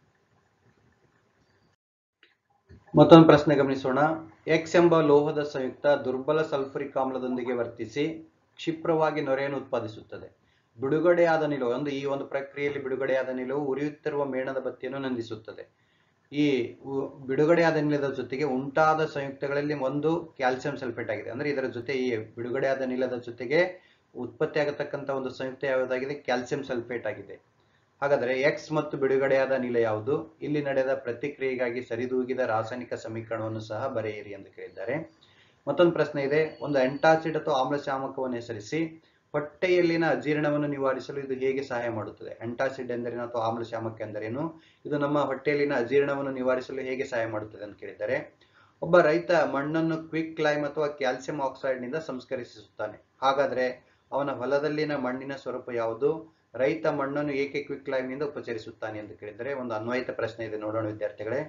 ಮತ್ತೊಂದು ಪ್ರಶ್ನೆ ಗಮನಿಸೋಣ ಎಕ್ಸ್ ಎಂಬ ಲೋಹದ ಸಂಯುಕ್ತ ದುರ್ಬಲ ಸಲ್ಫರಿಕ್ ಆಮ್ಲದೊಂದಿಗೆ ವರ್ತಿಸಿ ಕ್ಷಿಪ್ರವಾಗಿ ನೊರೆಯನ್ನು ಉತ್ಪಾದಿಸುತ್ತದೆ ಬಿಡುಗಡೆಯಾದ ನಿಲುವು ಒಂದು ಈ ಒಂದು ಪ್ರಕ್ರಿಯೆಯಲ್ಲಿ ಬಿಡುಗಡೆಯಾದ ನಿಲುವು ಉರಿಯುತ್ತಿರುವ ಮೇಣದ ಬತ್ತಿಯನ್ನು ನಂದಿಸುತ್ತದೆ ಈ ಉ- ಬಿಡುಗಡೆಯಾದ ಅನಿಲದ ಜೊತೆಗೆ ಉಂಟಾದ ಸಂಯುಕ್ತಗಳಲ್ಲಿ ಒಂದು ಕ್ಯಾಲ್ಸಿಯಂ ಸಲ್ಫೇಟ್ ಆಗಿದೆ ಅಂದ್ರೆ ಇದರ ಜೊತೆ ಈ ಬಿಡುಗಡೆಯಾದ ಅನಿಲದ ಜೊತೆಗೆ ಉತ್ಪತ್ತಿಯಾಗತಕ್ಕಂತ ಒಂದು ಸಂಯುಕ್ತ ಯಾವುದಾಗಿದೆ ಕ್ಯಾಲ್ಸಿಯಂ ಸಲ್ಫೇಟ್ ಆಗಿದೆ ಹಾಗಾದ್ರೆ ಎಕ್ಸ್ ಮತ್ತು ಬಿಡುಗಡೆಯಾದ ಅನಿಲ ಯಾವುದು ಇಲ್ಲಿ ನಡೆದ ಪ್ರತಿಕ್ರಿಯೆಗಾಗಿ ಸರಿದೂಗಿದ ರಾಸಾಯನಿಕ ಸಮೀಕರಣವನ್ನು ಸಹ ಬರೆಯಿರಿ ಎಂದು ಕೇಳಿದ್ದಾರೆ ಮತ್ತೊಂದು ಪ್ರಶ್ನೆ ಇದೆ ಒಂದು ಎಂಟಾಸಿಡ್ ಅಥವಾ ಆಮ್ಲಶಾಮಕವನ್ನು ಹೆಸರಿಸಿ ಹೊಟ್ಟೆಯಲ್ಲಿನ ಅಜೀರ್ಣವನ್ನು ನಿವಾರಿಸಲು ಇದು ಹೇಗೆ ಸಹಾಯ ಮಾಡುತ್ತದೆ ಎಂಟಾಸಿಡ್ ಎಂದರೇನು ಅಥವಾ ಆಮ್ಲಶಾಮಕ ಎಂದರೇನು ಇದು ನಮ್ಮ ಹೊಟ್ಟೆಯಲ್ಲಿನ ಅಜೀರ್ಣವನ್ನು ನಿವಾರಿಸಲು ಹೇಗೆ ಸಹಾಯ ಮಾಡುತ್ತದೆ ಅಂತ ಕೇಳಿದ್ದಾರೆ ಒಬ್ಬ ರೈತ ಮಣ್ಣನ್ನು ಕ್ವಿಕ್ ಲೈಮ್ ಅಥವಾ ಕ್ಯಾಲ್ಸಿಯಂ ಆಕ್ಸೈಡ್ ನಿಂದ ಸಂಸ್ಕರಿಸುತ್ತಾನೆ ಹಾಗಾದ್ರೆ ಅವನ ಹೊಲದಲ್ಲಿನ ಮಣ್ಣಿನ ಸ್ವರೂಪ ಯಾವುದು ರೈತ ಮಣ್ಣನ್ನು ಏಕೆ ಕ್ವಿಕ್ ಲೈಮ್ ನಿಂದ ಉಪಚರಿಸುತ್ತಾನೆ ಎಂದು ಕೇಳಿದರೆ ಒಂದು ಅನ್ವಯಿತ ಪ್ರಶ್ನೆ ಇದೆ ನೋಡೋಣ ವಿದ್ಯಾರ್ಥಿಗಳೇ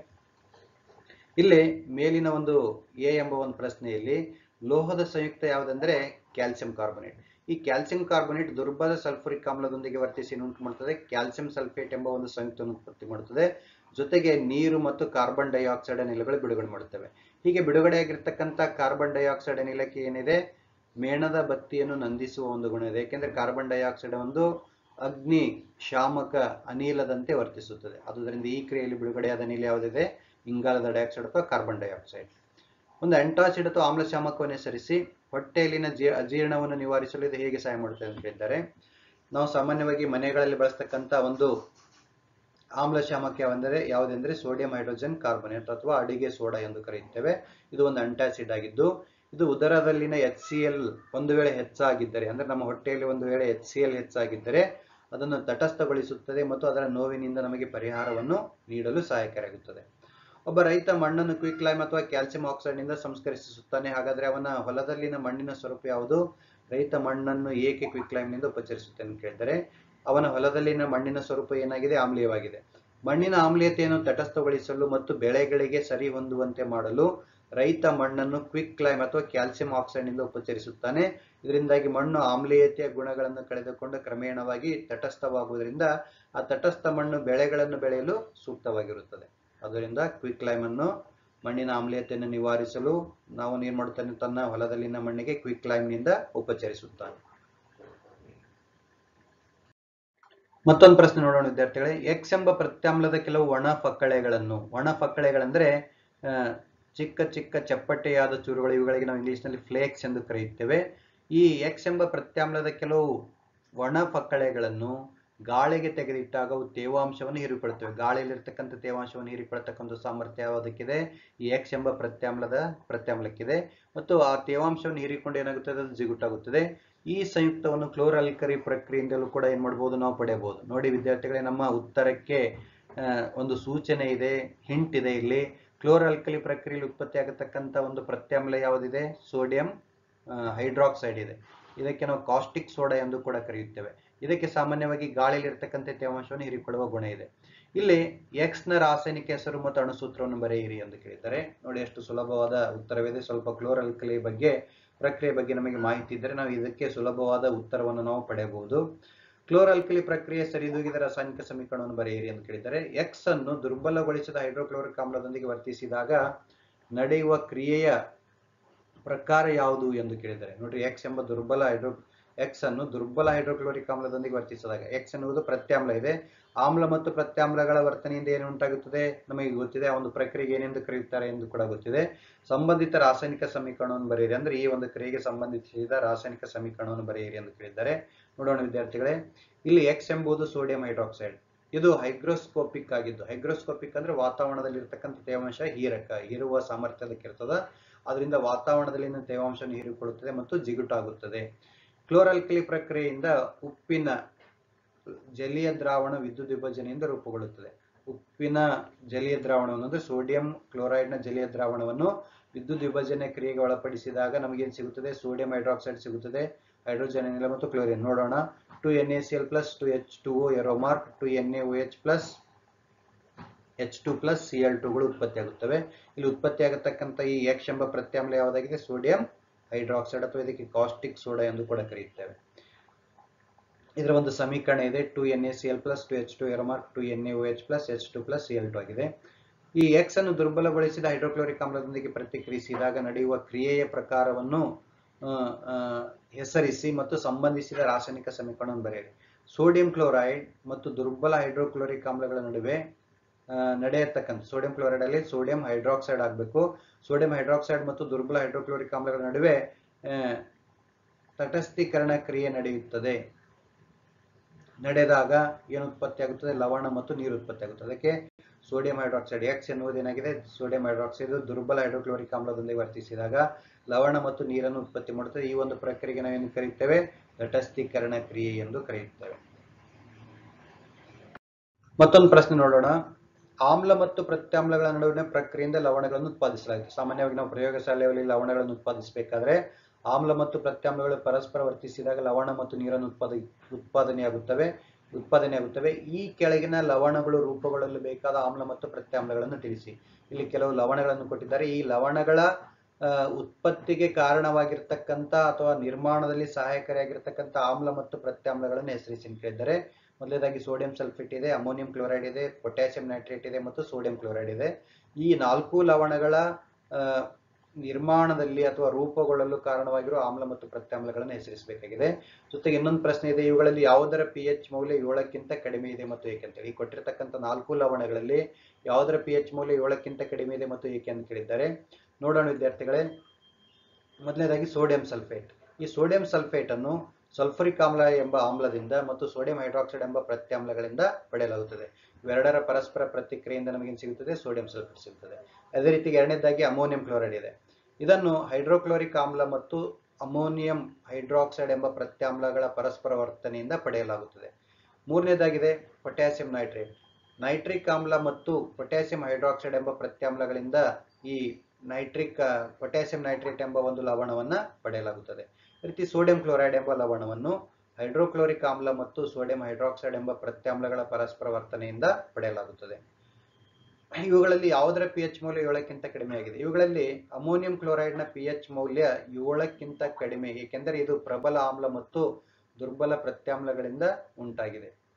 ಇಲ್ಲಿ ಮೇಲಿನ ಒಂದು ಎ ಎಂಬ ಒಂದು ಪ್ರಶ್ನೆಯಲ್ಲಿ ಲೋಹದ ಸಂಯುಕ್ತ ಯಾವುದಂದ್ರೆ ಕ್ಯಾಲ್ಸಿಯಂ ಕಾರ್ಬೊನೇಟ್ ಈ ಕ್ಯಾಲ್ಸಿಯಂ ಕಾರ್ಬೊನೇಟ್ ದುರ್ಬಲ ಸಲ್ಫರಿಕ್ ಆಮ್ಲದೊಂದಿಗೆ ವರ್ತಿಸಿ ಏನು ಉಂಟು ಮಾಡುತ್ತದೆ ಕ್ಯಾಲ್ಸಿಯಂ ಸಲ್ಫೇಟ್ ಎಂಬ ಒಂದು ಸಂಯುಕ್ತವನ್ನು ಉತ್ಪತ್ತಿ ಮಾಡುತ್ತದೆ ಜೊತೆಗೆ ನೀರು ಮತ್ತು ಕಾರ್ಬನ್ ಡೈಆಕ್ಸೈಡ್ ಅನಿಲಗಳು ಬಿಡುಗಡೆ ಮಾಡುತ್ತವೆ ಹೀಗೆ ಬಿಡುಗಡೆಯಾಗಿರ್ತಕ್ಕಂಥ ಕಾರ್ಬನ್ ಡೈಆಕ್ಸೈಡ್ ಅನಿಲಕ್ಕೆ ಏನಿದೆ ಮೇಣದ ಬತ್ತಿಯನ್ನು ನಂದಿಸುವ ಒಂದು ಗುಣ ಇದೆ ಯಾಕೆಂದ್ರೆ ಕಾರ್ಬನ್ ಡೈಆಕ್ಸೈಡ್ ಒಂದು ಅಗ್ನಿ ಶಾಮಕ ಅನಿಲದಂತೆ ವರ್ತಿಸುತ್ತದೆ ಆದುದರಿಂದ ಈ ಕ್ರಿಯೆಯಲ್ಲಿ ಬಿಡುಗಡೆಯಾದ ಅನಿಲ ಯಾವುದಿದೆ ಇಂಗಾಲದ ಡೈಆಕ್ಸೈಡ್ ಅಥವಾ ಕಾರ್ಬನ್ ಡೈಆಕ್ಸೈಡ್ ಒಂದು ಎಂಟಾಸಿಡ್ ಅಥವಾ ಆಮ್ಲಶಾಮಕವನ್ನು ಹೆಸರಿಸಿ ಹೊಟ್ಟೆಯಲ್ಲಿನ ಜೀ- ಅಜೀರ್ಣವನ್ನು ನಿವಾರಿಸಲು ಇದು ಹೇಗೆ ಸಹಾಯ ಮಾಡುತ್ತದೆ ಅಂತ ಹೇಳಿದ್ದಾರೆ ನಾವು ಸಾಮಾನ್ಯವಾಗಿ ಮನೆಗಳಲ್ಲಿ ಬಳಸ್ತಕ್ಕಂಥ ಒಂದು ಆಮ್ಲಶಾಮಕ ಯಾವೆಂದರೆ ಯಾವುದೆಂದರೆ ಸೋಡಿಯಂ ಹೈಡ್ರೋಜನ್ ಕಾರ್ಬೊನೇಟ್ ಅಥವಾ ಅಡಿಗೆ ಸೋಡಾ ಎಂದು ಕರೆಯುತ್ತೇವೆ ಇದು ಒಂದು ಅಂಟಾಸಿಡ್ ಆಗಿದ್ದು ಇದು ಉದರದಲ್ಲಿನ ಎಚ್ ಸಿ ಎಲ್ ಒಂದು ವೇಳೆ ಹೆಚ್ಚಾಗಿದ್ದರೆ ಅಂದ್ರೆ ನಮ್ಮ ಹೊಟ್ಟೆಯಲ್ಲಿ ಒಂದು ವೇಳೆ ಎಚ್ ಸಿ ಎಲ್ ಹೆಚ್ಚಾಗಿದ್ದರೆ ಅದನ್ನು ತಟಸ್ಥಗೊಳಿಸುತ್ತದೆ ಮತ್ತು ಅದರ ನೋವಿನಿಂದ ನಮಗೆ ಪರಿಹಾರವನ್ನು ನೀಡಲು ಸಹಾಯಕಾರಿಯಾಗುತ್ತದೆ ಒಬ್ಬ ರೈತ ಮಣ್ಣನ್ನು ಕ್ವಿಕ್ ಲೈಮ್ ಅಥವಾ ಕ್ಯಾಲ್ಸಿಯಂ ಆಕ್ಸೈಡ್ ನಿಂದ ಸಂಸ್ಕರಿಸುತ್ತಾನೆ ಹಾಗಾದ್ರೆ ಅವನ ಹೊಲದಲ್ಲಿನ ಮಣ್ಣಿನ ಸ್ವರೂಪ ಯಾವುದು ರೈತ ಮಣ್ಣನ್ನು ಏಕೆ ಕ್ವಿಕ್ ಲೈಮ್ ನಿಂದ ಉಪಚರಿಸುತ್ತಾನೆ ಅಂತ ಕೇಳಿದರೆ ಅವನ ಹೊಲದಲ್ಲಿನ ಮಣ್ಣಿನ ಸ್ವರೂಪ ಏನಾಗಿದೆ ಆಮ್ಲೀಯವಾಗಿದೆ ಮಣ್ಣಿನ ಆಮ್ಲೀಯತೆಯನ್ನು ತಟಸ್ಥಗೊಳಿಸಲು ಮತ್ತು ಬೆಳೆಗಳಿಗೆ ಸರಿ ಹೊಂದುವಂತೆ ಮಾಡಲು ರೈತ ಮಣ್ಣನ್ನು ಕ್ವಿಕ್ ಲೈಮ್ ಅಥವಾ ಕ್ಯಾಲ್ಸಿಯಂ ಆಕ್ಸೈಡ್ ನಿಂದ ಉಪಚರಿಸುತ್ತಾನೆ ಇದರಿಂದಾಗಿ ಮಣ್ಣು ಆಮ್ಲೀಯತೆಯ ಗುಣಗಳನ್ನು ಕಳೆದುಕೊಂಡು ಕ್ರಮೇಣವಾಗಿ ತಟಸ್ಥವಾಗುವುದರಿಂದ ಆ ತಟಸ್ಥ ಮಣ್ಣು ಬೆಳೆಗಳನ್ನು ಬೆಳೆಯಲು ಸೂಕ್ತವಾಗಿರುತ್ತದೆ ಅದರಿಂದ ಕ್ವಿಕ್ ಲೈಮ್ ಅನ್ನು ಮಣ್ಣಿನ ಆಮ್ಲೀಯತೆಯನ್ನು ನಿವಾರಿಸಲು ನಾವು ಏನ್ ಮಾಡುತ್ತಾನೆ ತನ್ನ ಹೊಲದಲ್ಲಿನ ಮಣ್ಣಿಗೆ ಕ್ವಿಕ್ ಲೈಮ್ ನಿಂದ ಉಪಚರಿಸುತ್ತಾನೆ ಮತ್ತೊಂದು ಪ್ರಶ್ನೆ ನೋಡೋಣ ವಿದ್ಯಾರ್ಥಿಗಳೇ ಎಕ್ಸ್ ಎಂಬ ಪ್ರತ್ಯಾಮ್ಲದ ಕೆಲವು ಒಣ ಫಕ್ಕಳೆಗಳನ್ನು ಒಣ ಫಕ್ಕಳೆಗಳಂದ್ರೆ ಆ, ಚಿಕ್ಕ ಚಿಕ್ಕ ಚಪ್ಪಟೆಯಾದ ಚೂರುಗಳು ಇವುಗಳಿಗೆ ನಾವು ಇಂಗ್ಲಿಷ್ನಲ್ಲಿ ಫ್ಲೇಕ್ಸ್ ಎಂದು ಕರೆಯುತ್ತೇವೆ ಈ ಎಕ್ಸ್ ಎಂಬ ಪ್ರತ್ಯಾಮ್ಲದ ಕೆಲವು ಒಣ ಫಕ್ಕಳೆಗಳನ್ನು ಗಾಳಿಗೆ ತೆಗೆದಿಟ್ಟಾಗ ಅವು ತೇವಾಂಶವನ್ನು ಹೀರಿಕೊಳ್ಳುತ್ತವೆ ಗಾಳಿಯಲ್ಲಿರ್ತಕ್ಕಂಥ ತೇವಾಂಶವನ್ನು ಹೀರಿಕೊಳ್ಳತಕ್ಕಂಥ ಸಾಮರ್ಥ್ಯ ಯಾವುದಕ್ಕಿದೆ ಈ ಎಕ್ಸ್ ಎಂಬ ಪ್ರತ್ಯಾಮ್ಲದ ಪ್ರತ್ಯಾಮ್ಲಕ್ಕಿದೆ ಮತ್ತು ಆ ತೇವಾಂಶವನ್ನು ಹೀರಿಕೊಂಡು ಏನಾಗುತ್ತದೆ ಅದು ಜಿಗುಟಾಗುತ್ತದೆ ಈ ಸಂಯುಕ್ತವನ್ನು ಕ್ಲೋರಲ್ಕರಿ ಪ್ರಕ್ರಿಯೆಯಿಂದಲೂ ಕೂಡ ಏನ್ ಮಾಡಬಹುದು ನಾವು ಪಡೆಯಬಹುದು ನೋಡಿ ವಿದ್ಯಾರ್ಥಿಗಳೇ ನಮ್ಮ ಉತ್ತರಕ್ಕೆ ಆ, ಒಂದು ಸೂಚನೆ ಇದೆ ಹಿಂಟ್ ಇದೆ ಇಲ್ಲಿ ಕ್ಲೋರಲ್ಕಲಿ ಪ್ರಕ್ರಿಯೆಯಲ್ಲಿ ಉತ್ಪತ್ತಿ ಆಗತಕ್ಕಂಥ ಒಂದು ಪ್ರತ್ಯಾಮ್ಲ ಯಾವುದಿದೆ ಸೋಡಿಯಂ ಹೈಡ್ರಾಕ್ಸೈಡ್ ಇದೆ ಇದಕ್ಕೆ ನಾವು ಕಾಸ್ಟಿಕ್ ಸೋಡಾ ಎಂದು ಕೂಡ ಕರೆಯುತ್ತೇವೆ ಇದಕ್ಕೆ ಸಾಮಾನ್ಯವಾಗಿ ಗಾಳಿಯಲ್ಲಿ ಇರ್ತಕ್ಕಂಥ ತೇವಾಂಶವನ್ನು ಹೀರಿಕೊಳ್ಳುವ ಗುಣ ಇದೆ ಇಲ್ಲಿ ಎಕ್ಸ್ ನ ರಾಸಾಯನಿಕ ಹೆಸರು ಮತ್ತು ಅಣುಸೂತ್ರವನ್ನು ಬರೆಯಿರಿ ಎಂದು ಕೇಳಿದ್ದಾರೆ ನೋಡಿ ಎಷ್ಟು ಸುಲಭವಾದ ಉತ್ತರವಿದೆ ಸ್ವಲ್ಪ ಕ್ಲೋರಲ್ಕಲಿ ಬಗ್ಗೆ ಪ್ರಕ್ರಿಯೆ ಬಗ್ಗೆ ನಮಗೆ ಮಾಹಿತಿ ಇದ್ದರೆ ನಾವು ಇದಕ್ಕೆ ಸುಲಭವಾದ ಉತ್ತರವನ್ನು ನಾವು ಪಡೆಯಬಹುದು ಕ್ಲೋರಲ್ಕಲಿ ಪ್ರಕ್ರಿಯೆ ಸರಿದೂಗಿದ ರಾಸಾಯನಿಕ ಸಮೀಕರಣವನ್ನು ಬರೆಯಿರಿ ಎಂದು ಕೇಳಿದ್ದಾರೆ ಎಕ್ಸ್ ಅನ್ನು ದುರ್ಬಲಗೊಳಿಸಿದ ಹೈಡ್ರೋಕ್ಲೋರಿಕ್ ಆಮ್ಲದೊಂದಿಗೆ ವರ್ತಿಸಿದಾಗ ನಡೆಯುವ ಕ್ರಿಯೆಯ ಪ್ರಕಾರ ಯಾವುದು ಎಂದು ಕೇಳಿದ್ದಾರೆ ನೋಡ್ರಿ ಎಕ್ಸ್ ಎಂಬ ದುರ್ಬಲ ಹೈಡ್ರೋ ಎಕ್ಸ್ ಅನ್ನು ದುರ್ಬಲ ಹೈಡ್ರೋಕ್ಲೋರಿಕ್ ಆಮ್ಲದೊಂದಿಗೆ ವರ್ತಿಸಿದಾಗ ಎಕ್ಸ್ ಎನ್ನುವುದು ಪ್ರತ್ಯಾಮ್ಲ ಇದೆ ಆಮ್ಲ ಮತ್ತು ಪ್ರತ್ಯಾಮ್ಲಗಳ ವರ್ತನೆಯಿಂದ ಏನು ಉಂಟಾಗುತ್ತದೆ ನಮಗೆ ಗೊತ್ತಿದೆ ಆ ಒಂದು ಪ್ರಕ್ರಿಯೆಗೆ ಏನೆಂದು ಕರೆಯುತ್ತಾರೆ ಎಂದು ಕೂಡ ಗೊತ್ತಿದೆ ಸಂಬಂಧಿತ ರಾಸಾಯನಿಕ ಸಮೀಕರಣವನ್ನು ಬರೆಯಿರಿ ಅಂದ್ರೆ ಈ ಒಂದು ಕ್ರಿಯೆಗೆ ಸಂಬಂಧಿಸಿದ ರಾಸಾಯನಿಕ ಸಮೀಕರಣವನ್ನು ಬರೆಯಿರಿ ಎಂದು ಕೇಳಿದ್ದಾರೆ ನೋಡೋಣ ವಿದ್ಯಾರ್ಥಿಗಳೇ ಇಲ್ಲಿ ಎಕ್ಸ್ ಎಂಬುದು ಸೋಡಿಯಂ ಹೈಡ್ರಾಕ್ಸೈಡ್ ಇದು ಹೈಗ್ರೋಸ್ಕೋಪಿಕ್ ಆಗಿದ್ದು ಹೈಗ್ರೋಸ್ಕೋಪಿಕ್ ಅಂದ್ರೆ ವಾತಾವರಣದಲ್ಲಿ ಇರ್ತಕ್ಕಂಥ ತೇವಾಂಶ ಹೀರಕ ಹೀರುವ ಸಾಮರ್ಥ್ಯದಕ್ಕಿರ್ತದ ಅದರಿಂದ ವಾತಾವರಣದಲ್ಲಿನ ತೇವಾಂಶವನ್ನು ಹೀರಿಕೊಳ್ಳುತ್ತದೆ ಮತ್ತು ಜಿಗುಟಾಗುತ್ತದೆ ಕ್ಲೋರಲ್ಕಲಿ ಪ್ರಕ್ರಿಯೆಯಿಂದ ಉಪ್ಪಿನ ಜಲೀಯ ದ್ರಾವಣ ವಿದ್ಯುತ್ ವಿಭಜನೆಯಿಂದ ರೂಪುಗೊಳ್ಳುತ್ತದೆ ಉಪ್ಪಿನ ಜಲೀಯ ದ್ರಾವಣವನ್ನು ಅಂದ್ರೆ ಸೋಡಿಯಂ ಕ್ಲೋರೈಡ್ನ ಜಲೀಯ ದ್ರಾವಣವನ್ನು ವಿದ್ಯುತ್ ವಿಭಜನೆ ಕ್ರಿಯೆಗೆ ಒಳಪಡಿಸಿದಾಗ ನಮಗೇನು ಸಿಗುತ್ತದೆ ಸೋಡಿಯಂ ಹೈಡ್ರಾಕ್ಸೈಡ್ ಸಿಗುತ್ತದೆ ಹೈಡ್ರೋಜನ್ ಅನಿಲ ಮತ್ತು ಕ್ಲೋರಿನ್ ನೋಡೋಣ two N A C L plus two H two O arrow mark two N A H plus H two plus C L ಟುಗಳು ಉತ್ಪತ್ತಿಯಾಗುತ್ತವೆ ಇಲ್ಲಿ ಉತ್ಪತ್ತಿಯಾಗತಕ್ಕಂಥ ಈ ಎಕ್ಸ್ ಎಂಬ ಪ್ರತ್ಯಾಮ್ಲ ಯಾವುದಾಗಿದೆ ಸೋಡಿಯಂ ಹೈಡ್ರಾಕ್ಸೈಡ್ ಅಥವಾ ಇದಕ್ಕೆ ಕಾಸ್ಟಿಕ್ ಸೋಡಾ ಎಂದು ಕೂಡ ಕರೆಯುತ್ತೇವೆ ಇದರ ಒಂದು ಸಮೀಕರಣ ಇದೆ two N A C L plus two H two arrow mark two N A H plus H two plus C L two ಆಗಿದೆ ಈ ಎಕ್ಸ್ ಅನ್ನು ದುರ್ಬಲಗೊಳಿಸಿದ ಹೈಡ್ರೋಕ್ಲೋರಿಕ್ ಆಮ್ಲದೊಂದಿಗೆ ಪ್ರತಿಕ್ರಿಯಿಸಿದಾಗ ನಡೆಯುವ ಕ್ರಿಯೆಯ ಪ್ರಕಾರವನ್ನು ಆ, ಆ, ಹೆಸರಿಸಿ ಮತ್ತು ಸಂಬಂಧಿಸಿದ ರಾಸಾಯನಿಕ ಸಮೀಕರಣವನ್ನು ಬರೆಯಿರಿ ಸೋಡಿಯಂ ಕ್ಲೋರೈಡ್ ಮತ್ತು ದುರ್ಬಲ ಹೈಡ್ರೋಕ್ಲೋರಿಕ್ ಆಮ್ಲಗಳ ನಡುವೆ ಆ, ನಡೆಯತಕ್ಕಂಥ ಸೋಡಿಯಂ ಕ್ಲೋರೈಡ್ ಅಲ್ಲಿ ಸೋಡಿಯಂ ಹೈಡ್ರಾಕ್ಸೈಡ್ ಆಗಬೇಕು ಸೋಡಿಯಂ ಹೈಡ್ರಾಕ್ಸೈಡ್ ಮತ್ತು ದುರ್ಬಲ ಹೈಡ್ರೋಕ್ಲೋರಿಕ್ ಆಮ್ಲಗಳ ನಡುವೆ ಆ, ತಟಸ್ಥೀಕರಣ ಕ್ರಿಯೆ ನಡೆಯುತ್ತದೆ ನಡೆದಾಗ ಏನು ಉತ್ಪತ್ತಿ ಆಗುತ್ತದೆ ಲವಣ ಮತ್ತು ನೀರು ಉತ್ಪತ್ತಿ ಆಗುತ್ತದೆ ಅದಕ್ಕೆ ಸೋಡಿಯಂ ಹೈಡ್ರಾಕ್ಸೈಡ್ ಎಕ್ಸ್ ಎನ್ನುವುದೇನಾಗಿದೆ ಸೋಡಿಯಂ ಹೈಡ್ರಾಕ್ಸೈಡ್ ದುರ್ಬಲ ಹೈಡ್ರೋಕ್ಲೋರಿಕ್ ಆಮ್ಲದೊಂದಿಗೆ ವರ್ತಿಸಿದಾಗ ಲವಣ ಮತ್ತು ನೀರನ್ನು ಉತ್ಪತ್ತಿ ಮಾಡುತ್ತದೆ ಈ ಒಂದು ಪ್ರಕ್ರಿಯೆಗೆ ನಾವೇನು ಕರೆಯುತ್ತೇವೆ ತಟಸ್ಥೀಕರಣ ಕ್ರಿಯೆ ಎಂದು ಕರೆಯುತ್ತೇವೆ ಮತ್ತೊಂದು ಪ್ರಶ್ನೆ ನೋಡೋಣ ಆಮ್ಲ ಮತ್ತು ಪ್ರತ್ಯಾಮ್ಲಗಳ ನಡುವಿನ ಪ್ರಕ್ರಿಯೆಯಿಂದ ಲವಣಗಳನ್ನು ಉತ್ಪಾದಿಸಲಾಗುತ್ತೆ ಸಾಮಾನ್ಯವಾಗಿ ನಾವು ಪ್ರಯೋಗಶಾಲೆಯಲ್ಲಿ ಲವಣಗಳನ್ನು ಉತ್ಪಾದಿಸಬೇಕಾದ್ರೆ ಆಮ್ಲ ಮತ್ತು ಪ್ರತ್ಯಾಮ್ಲಗಳು ಪರಸ್ಪರ ವರ್ತಿಸಿದಾಗ ಲವಣ ಮತ್ತು ನೀರನ್ನು ಉತ್ಪಾದ ಉತ್ಪಾದನೆಯಾಗುತ್ತವೆ ಉತ್ಪಾದನೆಯಾಗುತ್ತವೆ ಈ ಕೆಳಗಿನ ಲವಣಗಳು ರೂಪುಗೊಳ್ಳಲು ಬೇಕಾದ ಆಮ್ಲ ಮತ್ತು ಪ್ರತ್ಯಾಮ್ಲಗಳನ್ನು ತಿಳಿಸಿ ಇಲ್ಲಿ ಕೆಲವು ಲವಣಗಳನ್ನು ಕೊಟ್ಟಿದ್ದಾರೆ ಈ ಲವಣಗಳ ಆ, ಉತ್ಪತ್ತಿಗೆ ಕಾರಣವಾಗಿರ್ತಕ್ಕಂಥ ಅಥವಾ ನಿರ್ಮಾಣದಲ್ಲಿ ಸಹಾಯಕಾರಿಯಾಗಿರ್ತಕ್ಕಂಥ ಆಮ್ಲ ಮತ್ತು ಪ್ರತ್ಯಾಮ್ಲಗಳನ್ನು ಹೆಸರಿಸಿ ಅಂತ ಕೇಳಿದ್ದಾರೆ ಮೊದಲನೇದಾಗಿ ಸೋಡಿಯಂ ಸಲ್ಫೇಟ್ ಇದೆ ಅಮೋನಿಯಂ ಕ್ಲೋರೈಡ್ ಇದೆ ಪೊಟ್ಯಾಸಿಯಂ ನೈಟ್ರೇಟ್ ಇದೆ ಮತ್ತು ಸೋಡಿಯಂ ಕ್ಲೋರೈಡ್ ಇದೆ ಈ ನಾಲ್ಕು ಲವಣಗಳ ಆ, ನಿರ್ಮಾಣದಲ್ಲಿ ಅಥವಾ ರೂಪುಗೊಳ್ಳಲು ಕಾರಣವಾಗಿರುವ ಆಮ್ಲ ಮತ್ತು ಪ್ರತ್ಯಾಮ್ಲಗಳನ್ನು ಹೆಸರಿಸಬೇಕಾಗಿದೆ ಜೊತೆಗೆ ಇನ್ನೊಂದು ಪ್ರಶ್ನೆ ಇದೆ ಇವುಗಳಲ್ಲಿ ಯಾವುದರ ಪಿ ಎಚ್ ಮೌಲ್ಯ ಏಳಕ್ಕಿಂತ ಕಡಿಮೆ ಇದೆ ಮತ್ತು ಏಕೆ ಅಂತೇಳಿ ಈ ಕೊಟ್ಟಿರ್ತಕ್ಕಂಥ ನಾಲ್ಕು ಲವಣಗಳಲ್ಲಿ ಯಾವುದರ ಪಿ ಎಚ್ ಮೌಲ್ಯ ಏಳಕ್ಕಿಂತ ಕಡಿಮೆ ಇದೆ ಮತ್ತು ಏಕೆ ಅಂತ ಕೇಳಿದ್ದಾರೆ ನೋಡೋಣ ವಿದ್ಯಾರ್ಥಿಗಳೇ ಮೊದಲನೇದಾಗಿ ಸೋಡಿಯಂ ಸಲ್ಫೇಟ್ ಈ ಸೋಡಿಯಂ ಸಲ್ಫೇಟ್ ಅನ್ನು ಸಲ್ಫರಿಕ್ ಆಮ್ಲ ಎಂಬ ಆಮ್ಲದಿಂದ ಮತ್ತು ಸೋಡಿಯಂ ಹೈಡ್ರಾಕ್ಸೈಡ್ ಎಂಬ ಪ್ರತ್ಯಾಮ್ಲಗಳಿಂದ ಪಡೆಯಲಾಗುತ್ತದೆ ಇವೆರಡರ ಪರಸ್ಪರ ಪ್ರತಿಕ್ರಿಯೆಯಿಂದ ನಮಗೇನು ಸಿಗುತ್ತದೆ ಸೋಡಿಯಂ ಸಲ್ಫೇಟ್ ಸಿಗುತ್ತದೆ ಅದೇ ರೀತಿ ಎರಡನೇದಾಗಿ ಅಮೋನಿಯಂ ಕ್ಲೋರೈಡ್ ಇದೆ ಇದನ್ನು ಹೈಡ್ರೋಕ್ಲೋರಿಕ್ ಆಮ್ಲ ಮತ್ತು ಅಮೋನಿಯಂ ಹೈಡ್ರಾಕ್ಸೈಡ್ ಎಂಬ ಪ್ರತ್ಯಾಮ್ಲಗಳ ಪರಸ್ಪರ ವರ್ತನೆಯಿಂದ ಪಡೆಯಲಾಗುತ್ತದೆ ಮೂರನೇದಾಗಿದೆ ಪೊಟ್ಯಾಸಿಯಂ ನೈಟ್ರೇಟ್ ನೈಟ್ರಿಕ್ ಆಮ್ಲ ಮತ್ತು ಪೊಟ್ಯಾಸಿಯಂ ಹೈಡ್ರಾಕ್ಸೈಡ್ ಎಂಬ ಪ್ರತ್ಯಾಮ್ಲಗಳಿಂದ ಈ ನೈಟ್ರಿಕ್ ಪೊಟ್ಯಾಸಿಯಂ ನೈಟ್ರೇಟ್ ಎಂಬ ಒಂದು ಲವಣವನ್ನ ಪಡೆಯಲಾಗುತ್ತದೆ ಅದೇ ರೀತಿ ಸೋಡಿಯಂ ಕ್ಲೋರೈಡ್ ಎಂಬ ಲವಣವನ್ನು ಹೈಡ್ರೋಕ್ಲೋರಿಕ್ ಆಮ್ಲ ಮತ್ತು ಸೋಡಿಯಂ ಹೈಡ್ರಾಕ್ಸೈಡ್ ಎಂಬ ಪ್ರತ್ಯಾಮ್ಲಗಳ ಪರಸ್ಪರ ವರ್ತನೆಯಿಂದ ಪಡೆಯಲಾಗುತ್ತದೆ ಇವುಗಳಲ್ಲಿ ಯಾವುದರ ಪಿ ಎಚ್ ಮೌಲ್ಯ ಏಳಕ್ಕಿಂತ ಕಡಿಮೆ ಆಗಿದೆ ಇವುಗಳಲ್ಲಿ ಅಮೋನಿಯಂ ಕ್ಲೋರೈಡ್ನ ಪಿ ಎಚ್ ಮೌಲ್ಯ ಏಳಕ್ಕಿಂತ ಕಡಿಮೆ ಏಕೆಂದರೆ ಇದು ಪ್ರಬಲ ಆಮ್ಲ ಮತ್ತು ದುರ್ಬಲ ಪ್ರತ್ಯಾಮ್ಲಗಳಿಂದ ಉಂಟಾಗಿದೆ